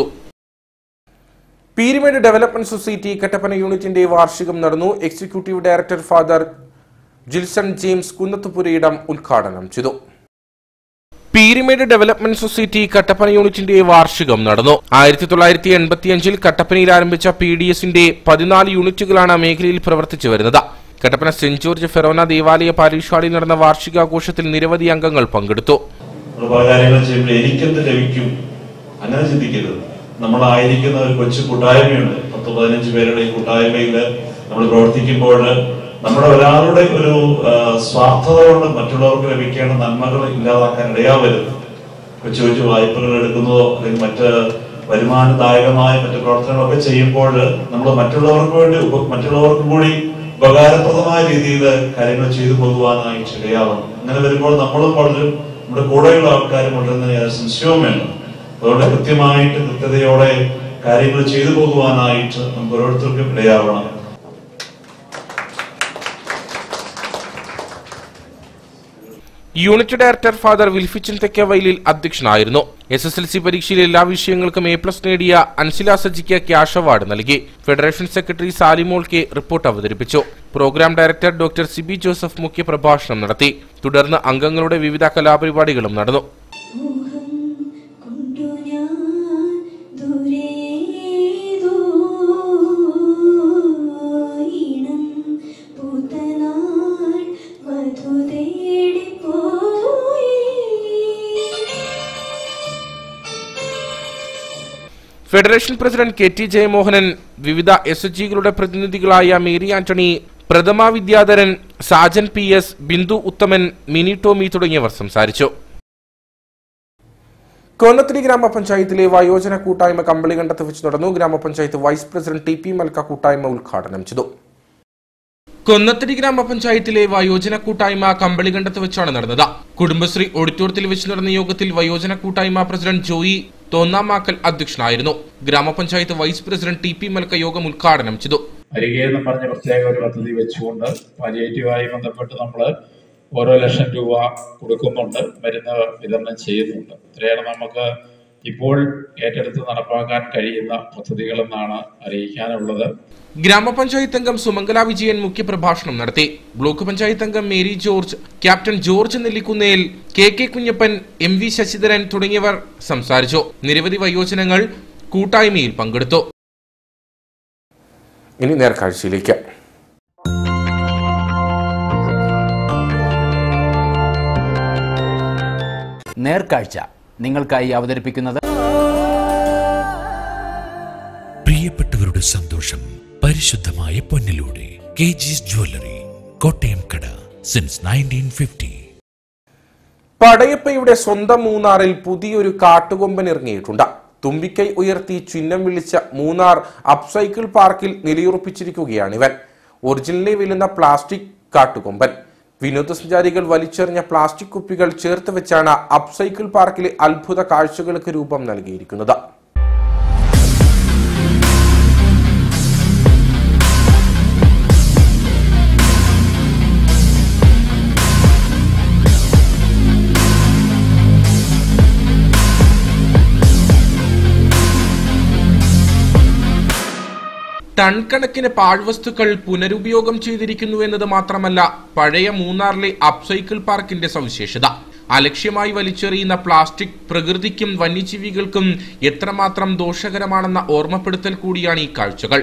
പീരിമേഡ് ഡെവലപ്മെന്റ് സൊസൈറ്റി കട്ടപ്പന യൂണിറ്റിന്റെ വാർഷികം നടന്നു executive director father Jilson James Kunnathupurayidam ഉദ്ഘാടനം ചെയ്തു പീരിമേഡ് ഡെവലപ്മെന്റ് സൊസൈറ്റി കട്ടപ്പന യൂണിറ്റിന്റെ വാർഷികം നടന്നു ആയിരത്തി തൊള്ളായിരത്തി എൺപത്തിയഞ്ചിൽ കട്ടപ്പനയിൽ ആരംഭിച്ച പി ഡി എസിന്റെ പതിനാല് യൂണിറ്റുകളാണ് മേഖലയിൽ പ്രവർത്തിച്ചു വരുന്നത് കട്ടപ്പന സെന്റ് ജോർജ് ഫെറോന ദേവാലയ പാരീഷാളിൽ നടന്ന വാർഷികാഘോഷത്തിൽ നിരവധി അംഗങ്ങൾ പങ്കെടുത്തു നമ്മൾ പല കാര്യങ്ങൾ ചെയ്യുമ്പോൾ എനിക്കെന്ത് ലഭിക്കും അങ്ങനെ ചിന്തിക്കരുത് നമ്മളായിരിക്കുന്ന ഒരു കൊച്ചു കൂട്ടായ്മയുണ്ട് പത്ത് പതിനഞ്ച് പേരുടെ ഈ കൂട്ടായ്മയിൽ നമ്മൾ പ്രവർത്തിക്കുമ്പോൾ നമ്മുടെ ഒരാളുടെ ഒരു ആ, സ്വാർത്ഥത കൊണ്ട് മറ്റുള്ളവർക്ക് ലഭിക്കേണ്ട നന്മകൾ ഇല്ലാതാക്കാൻ ഇടയാവരുത് കൊച്ചു കൊച്ചു വായ്പകൾ എടുക്കുന്നതോ അല്ലെങ്കിൽ മറ്റ് വരുമാനദായകമായ മറ്റു പ്രവർത്തനങ്ങളൊക്കെ ചെയ്യുമ്പോൾ നമ്മൾ മറ്റുള്ളവർക്ക് വേണ്ടി ഉപ- മറ്റുള്ളവർക്കും കൂടി ഉപകാരപ്രദമായ രീതിയിൽ കാര്യങ്ങൾ ചെയ്തു പോകുവാനായിട്ട് ഇടയാവണം അങ്ങനെ വരുമ്പോൾ നമ്മളും വളരും നമ്മുടെ കൂടെയുള്ള ആൾക്കാരും വളരുന്ന യാതൊരു സംശയവും വേണ്ട അതുകൊണ്ട് കൃത്യമായിട്ട് കൃത്യതയോടെ കാര്യങ്ങൾ ചെയ്തു പോകുവാനായിട്ട് നമുക്ക് ഓരോരുത്തർക്കും ഇടയാവണം unit director father Wilfichan Thekkavayalil അധ്യക്ഷനായിരുന്നു എസ് എസ് എൽ സി പരീക്ഷയിൽ എല്ലാ വിഷയങ്ങൾക്കും എ പ്ലസ് നേടിയ അൻസില സജിക്ക് ക്യാഷ് അവാർഡ് നൽകി federation secretary Salimol K report അവതരിപ്പിച്ചു programme director doctor Sibi Joseph മുഖ്യ പ്രഭാഷണം നടത്തി തുടർന്ന് അംഗങ്ങളുടെ വിവിധ കലാപരിപാടികളും നടന്നു federation president K T Jayamohanan വിവിധ എസ് എച്ച് ജികളുടെ പ്രതിനിധികളായ Mary Antony Prathama Vidyadharan Sajan P S Bindu Uthaman Mini Tomy തുടങ്ങിയവർ സംസാരിച്ചു കൊന്നത്തിരി ഗ്രാമപഞ്ചായത്തിലെ വയോജന കൂട്ടായ്മ കമ്പളികണ്ടത്ത് വെച്ച് നടന്നു ഗ്രാമപഞ്ചായത്ത് vice president T P Malka കൂട്ടായ്മ ഉദ്ഘാടനം ചെയ്തു കൊന്നത്തടി ഗ്രാമപഞ്ചായത്തിലെ വയോജന കൂട്ടായ്മ കമ്പളികണ്ടത്ത് വെച്ചാണ് നടന്നത് കുടുംബശ്രീ ഓഡിറ്റോറിയത്തിൽ വെച്ച് നടന്ന യോഗത്തിൽ വയോജന കൂട്ടായ്മ പ്രസിഡന്റ് ജോയി തോന്നാമാക്കൽ അധ്യക്ഷനായിരുന്നു ഗ്രാമപഞ്ചായത്ത് vice president T P Malka യോഗം ഉദ്ഘാടനം ചെയ്തു അരികെ എന്ന് പറഞ്ഞ പ്രത്യേക ഒരു പദ്ധതി വെച്ചുകൊണ്ട് പാലിയേറ്റീവായി ബന്ധപ്പെട്ട് നമ്മൾ ഓരോ ലക്ഷം രൂപ കൊടുക്കുന്നുണ്ട് മരുന്ന് വിതരണം ചെയ്യുന്നുണ്ട് ഇത്രയാണ് നമുക്ക് ഇപ്പോൾ ഏറ്റെടുത്ത് നടപ്പാക്കാൻ കഴിയുന്ന പദ്ധതികളെന്നാണ് അറിയിക്കാനുള്ളത് ഗ്രാമപഞ്ചായത്ത് അംഗം സുമംഗല വിജയൻ മുഖ്യപ്രഭാഷണം നടത്തി ബ്ലോക്ക് പഞ്ചായത്ത് അംഗം Mary George captain George Nellikkunnel K K Kunjappan M V Sasidharan തുടങ്ങിയവർ സംസാരിച്ചു നിരവധി വയോജനങ്ങൾ കൂട്ടായ്മയിൽ പങ്കെടുത്തു ഇനി നേർക്കാഴ്ചയിലേക്ക് നേർക്കാഴ്ച നിങ്ങൾക്കായി അവതരിപ്പിക്കുന്നത് പ്രിയപ്പെട്ടവരുടെ സന്തോഷം പരിശുദ്ധമായ പൊന്നിലൂടെ കെ ജിസ് ജ്വല്ലറി കോട്ടയം കട സിൻസ് നയൻറ്റീൻ ഫിഫ്റ്റി പടയപ്പയുടെ സ്വന്തം മൂന്നാറിൽ പുതിയൊരു കാട്ടുകൊമ്പൻ ഇറങ്ങിയിട്ടുണ്ട് തുമ്പിക്കൈ ഉയർത്തി ചിഹ്നം വിളിച്ച മൂന്നാർ അപ്സൈക്കിൾ പാർക്കിൽ നിലയുറപ്പിച്ചിരിക്കുകയാണിവൻ ഒറിജിനലി വിലുന്ന പ്ലാസ്റ്റിക് കാട്ടുകൊമ്പൻ വിനോദസഞ്ചാരികൾ വലിച്ചെറിഞ്ഞ പ്ലാസ്റ്റിക് കുപ്പികൾ ചേർത്ത് വെച്ചാണ് അപ്സൈക്കിൾ പാർക്കിലെ അത്ഭുത കാഴ്ചകൾക്ക് രൂപം നൽകിയിരിക്കുന്നത് ടൺ കണക്കിന് പാഴ്വസ്തുക്കൾ പുനരുപയോഗം ചെയ്തിരിക്കുന്നു എന്നത് മാത്രമല്ല പഴയ മൂന്നാറിലെ അപ്സൈക്കിൾ പാർക്കിന്റെ സവിശേഷത അലക്ഷ്യമായി വലിച്ചെറിയുന്ന പ്ലാസ്റ്റിക് പ്രകൃതിക്കും വന്യജീവികൾക്കും എത്രമാത്രം ദോഷകരമാണെന്ന ഓർമ്മപ്പെടുത്തൽ കൂടിയാണ് ഈ കാഴ്ചകൾ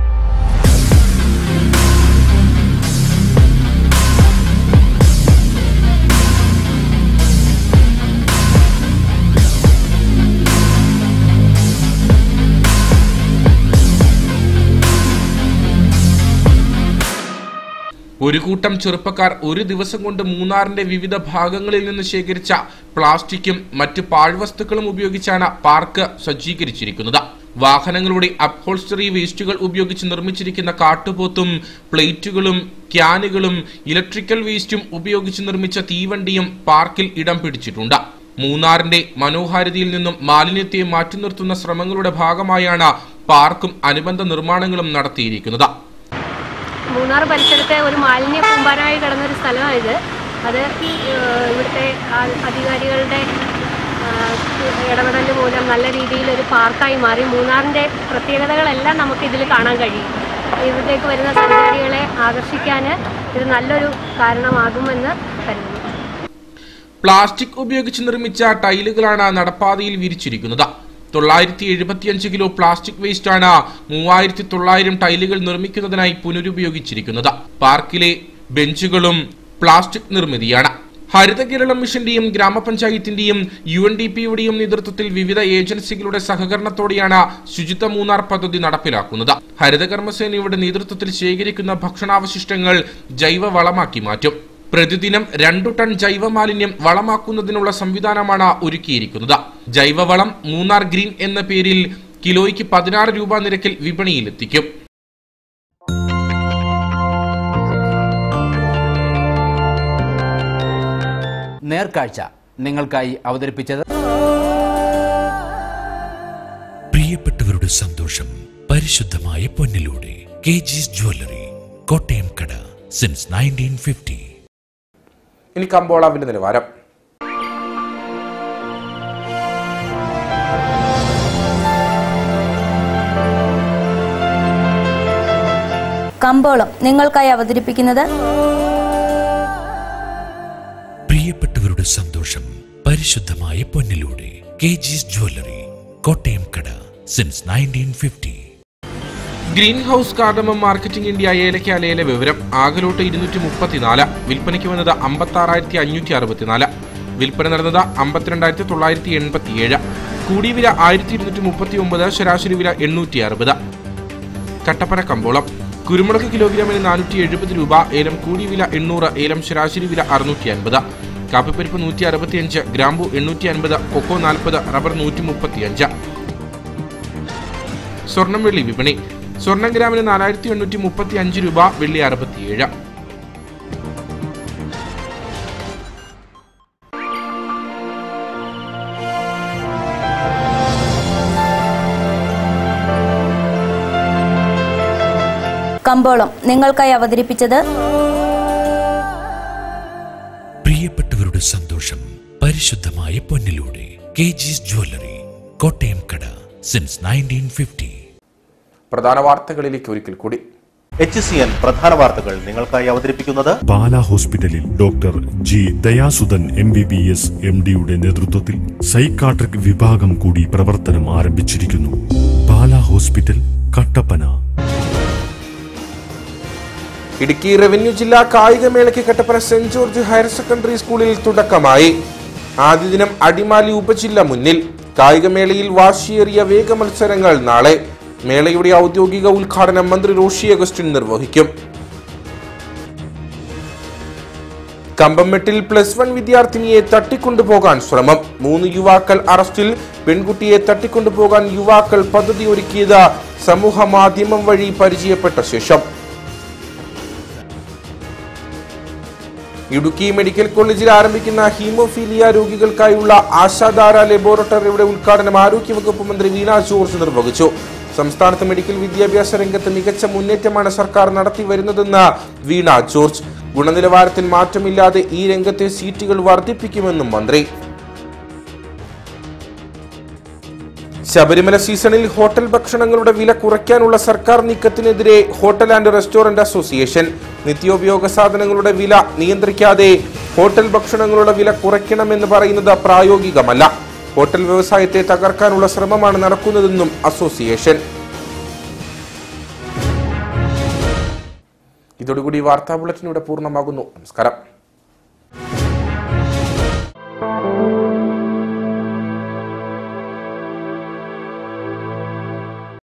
ഒരു കൂട്ടം ചെറുപ്പക്കാർ ഒരു ദിവസം കൊണ്ട് മൂന്നാറിന്റെ വിവിധ ഭാഗങ്ങളിൽ നിന്ന് ശേഖരിച്ച പ്ലാസ്റ്റിക്കും മറ്റ് പാഴ്വസ്തുക്കളും ഉപയോഗിച്ചാണ് പാർക്ക് സജ്ജീകരിച്ചിരിക്കുന്നത് വാഹനങ്ങളുടെ അപ്ഹോൾസ്റ്ററി വേസ്റ്റുകൾ ഉപയോഗിച്ച് നിർമ്മിച്ചിരിക്കുന്ന കാട്ടുപോത്തും പ്ലേറ്റുകളും ക്യാനുകളും ഇലക്ട്രിക്കൽ വേസ്റ്റും ഉപയോഗിച്ച് നിർമ്മിച്ച തീവണ്ടിയും പാർക്കിൽ ഇടം പിടിച്ചിട്ടുണ്ട് മൂന്നാറിന്റെ മനോഹാരിതയിൽ നിന്നും മാലിന്യത്തെ മാറ്റി നിർത്തുന്ന ശ്രമങ്ങളുടെ ഭാഗമായാണ് പാർക്കും അനുബന്ധ നിർമ്മാണങ്ങളും നടത്തിയിരിക്കുന്നത് മൂന്നാർ പരിസരത്തെ ഒരു മാലിന്യ കൂമ്പാരമായി കിടന്നൊരു സ്ഥലമാണിത് അത് ഏഹ്, ഇവിടുത്തെ ആ- അധികാരികളുടെ ഇടപെടൽ മൂലം നല്ല രീതിയിൽ ഒരു പാർക്കായി മാറി മൂന്നാറിൻ്റെ പ്രത്യേകതകളെല്ലാം നമുക്ക് ഇതിൽ കാണാൻ കഴിയും ഇവിടേക്ക് വരുന്ന സഞ്ചാരികളെ ആകർഷിക്കാൻ ഇത് നല്ലൊരു കാരണമാകുമെന്ന് കരുതുന്നു പ്ലാസ്റ്റിക് ഉപയോഗിച്ച് നിർമ്മിച്ച ടൈലുകളാണ് നടപ്പാതയിൽ വിരിച്ചിരിക്കുന്നത് തൊള്ളായിരത്തി എഴുപത്തിയഞ്ച് കിലോ പ്ലാസ്റ്റിക് വേസ്റ്റാണ് മൂവായിരത്തി തൊള്ളായിരം ടൈലുകൾ നിർമ്മിക്കുന്നതിനായി പുനരുപയോഗിച്ചിരിക്കുന്നത് പാർക്കിലെ ബെഞ്ചുകളും പ്ലാസ്റ്റിക് നിർമ്മിതിയാണ് ഹരിത കേരളം മിഷന്റെയും ഗ്രാമപഞ്ചായത്തിന്റെയും യു എൻ ഡി പിയുടെയും നേതൃത്വത്തിൽ വിവിധ ഏജൻസികളുടെ സഹകരണത്തോടെയാണ് ശുചിത്വ മൂന്നാർ പദ്ധതി നടപ്പിലാക്കുന്നത് ഹരിത കർമ്മസേനയുടെ നേതൃത്വത്തിൽ ശേഖരിക്കുന്ന ഭക്ഷണാവശിഷ്ടങ്ങൾ ജൈവ വളമാക്കി മാറ്റും പ്രതിദിനം രണ്ടു ടൺ ജൈവ മാലിന്യം വളമാക്കുന്നതിനുള്ള സംവിധാനമാണ് ഒരുക്കിയിരിക്കുന്നത് ജൈവവളം മൂന്നാർ ഗ്രീൻ എന്ന പേരിൽ കിലോയ്ക്ക് പതിനാറ് രൂപ നിരക്കിൽ വിപണിയിലെത്തിക്കും നേർക്കാഴ്ച നിങ്ങൾക്കായി അവതരിപ്പിച്ചത് പ്രിയപ്പെട്ടവരുടെ സന്തോഷം പരിശുദ്ധമായ പൊന്നിലൂടെ കെ ജിസ് ജ്വല്ലറി കോട്ടയം കട സിൻസ് നയൻറ്റീൻ ഫിഫ്റ്റി ഇനി കമ്പോളാവിന്റെ നിലവാരം കമ്പോളം നിങ്ങൾക്കായി അവതരിപ്പിക്കുന്നത് പ്രിയപ്പെട്ടവരുടെ സന്തോഷം പരിശുദ്ധമായ പൊന്നിലൂടെ കെ ജിസ് ജ്വല്ലറി കോട്ടയം കട since nineteen fifty green house cardamom marketing India ഏലക്കാലയിലെ വിവരം ആകലോട്ട് ഇരുന്നൂറ്റി മുപ്പത്തിനാല് വിൽപ്പനയ്ക്ക് വന്നത് അമ്പത്തി ആറായിരത്തി അഞ്ഞൂറ്റി അറുപത്തിനാല് വിൽപ്പന നടന്നത് അമ്പത്തിരണ്ടായിരത്തി തൊള്ളായിരത്തി എൺപത്തിയേഴ് കൂടിയ വില ആയിരത്തി ഇരുന്നൂറ്റി മുപ്പത്തി ഒമ്പത് ശരാശരി വില എണ്ണൂറ്റി അറുപത് കട്ടപ്പന കമ്പോളം കുരുമുളക് കിലോഗ്രാമിന് നാനൂറ്റി എഴുപത് രൂപ ഏലം കൂടിയ വില എണ്ണൂറ് ഏലം ശരാശരി വില അറുന്നൂറ്റി അൻപത് കാപ്പിപ്പരിപ്പ് നൂറ്റി അറുപത്തിയഞ്ച് ഗ്രാമ്പു എണ്ണൂറ്റി അൻപത് കൊക്കോ നാൽപ്പത് റബ്ബർ നൂറ്റി മുപ്പത്തിയഞ്ച് സ്വർണം വെള്ളി വിപണി സ്വർണം ഗ്രാമിന് നാലായിരത്തി എണ്ണൂറ്റി മുപ്പത്തി അഞ്ച് രൂപ വെള്ളി അറുപത്തിയേഴ് കമ്പോളം നിങ്ങൾക്കായി അവതരിപ്പിച്ചത് പ്രിയപ്പെട്ടവരുടെ സന്തോഷം പരിശുദ്ധമായ പൊന്നിലൂടെ കെ ജിസ് ജ്വല്ലറി കോട്ടയം കട സിൻസ് നയൻറ്റീൻ ഫിഫ്റ്റി പ്രധാന വാർത്തകളിലേക്ക് ഒരിക്കൽ കൂടി എച്ച് സി എൻ പ്രധാന വാർത്തകൾ നിങ്ങൾക്കായി അവതരിപ്പിക്കുന്നത് പാല ഹോസ്പിറ്റലിൽ doctor G Dayasudhan M B B S M ഡിയുടെ നേതൃത്വത്തിൽ സൈക്കാട്രിക് വിഭാഗം കൂടി പ്രവർത്തനം ആരംഭിച്ചിരിക്കുന്നു പാല ഹോസ്പിറ്റൽ കട്ടപ്പന ഇടുക്കി റവന്യൂ ജില്ലാ കായികമേളയ്ക്ക് Kattappana saint George higher secondary സ്കൂളിൽ തുടക്കമായി ആദ്യ ദിനം അടിമാലി ഉപജില്ല മുന്നിൽ കായികമേളയിൽ വാശിയേറിയ വേഗ മത്സരങ്ങൾ നാളെ മേളയുടെ ഔദ്യോഗിക ഉദ്ഘാടനം മന്ത്രി റോഷി അഗസ്റ്റിൻ നിർവഹിക്കും കമ്പംമെട്ടിൽ പ്ലസ് വൺ വിദ്യാർത്ഥിനിയെ തട്ടിക്കൊണ്ടുപോകാൻ ശ്രമം മൂന്ന് യുവാക്കൾ അറസ്റ്റിൽ പെൺകുട്ടിയെ തട്ടിക്കൊണ്ടുപോകാൻ യുവാക്കൾ പദ്ധതി ഒരുക്കിയത് സമൂഹ മാധ്യമം വഴി പരിചയപ്പെട്ട ശേഷം ഇടുക്കി മെഡിക്കൽ കോളേജിൽ ആരംഭിക്കുന്ന ഹീമോഫീലിയ രോഗികൾക്കായുള്ള ആശാധാര ലബോറട്ടറിയുടെ ഉദ്ഘാടനം ആരോഗ്യവകുപ്പ് മന്ത്രി വീണ ജോർജ് നിർവഹിച്ചു സംസ്ഥാനത്ത് മെഡിക്കൽ വിദ്യാഭ്യാസ രംഗത്ത് മികച്ച മുന്നേറ്റമാണ് സർക്കാർ നടത്തി വരുന്നതെന്ന് വീണ ജോർജ് ഗുണനിലവാരത്തിൽ മാറ്റമില്ലാതെ ഈ രംഗത്തെ സീറ്റുകൾ വർദ്ധിപ്പിക്കുമെന്നും മന്ത്രി ശബരിമല സീസണിൽ ഹോട്ടൽ ഭക്ഷണങ്ങളുടെ വില കുറയ്ക്കാനുള്ള സർക്കാർ നീക്കത്തിനെതിരെ ഹോട്ടൽ ആൻഡ് റെസ്റ്റോറന്റ് അസോസിയേഷൻ നിത്യോപയോഗ സാധനങ്ങളുടെ വില നിയന്ത്രിക്കാതെ ഹോട്ടൽ ഭക്ഷണങ്ങളുടെ വില കുറയ്ക്കണമെന്ന് പറയുന്നത് പ്രായോഗികമല്ല ഹോട്ടൽ വ്യവസായത്തെ തകർക്കാനുള്ള ശ്രമമാണ് നടക്കുന്നതെന്നും അസോസിയേഷൻ ഇതോടുകൂടി വാർത്താ ബുള്ളറ്റിൻ ഇവിടെ പൂർണ്ണമാകുന്നു നമസ്കാരം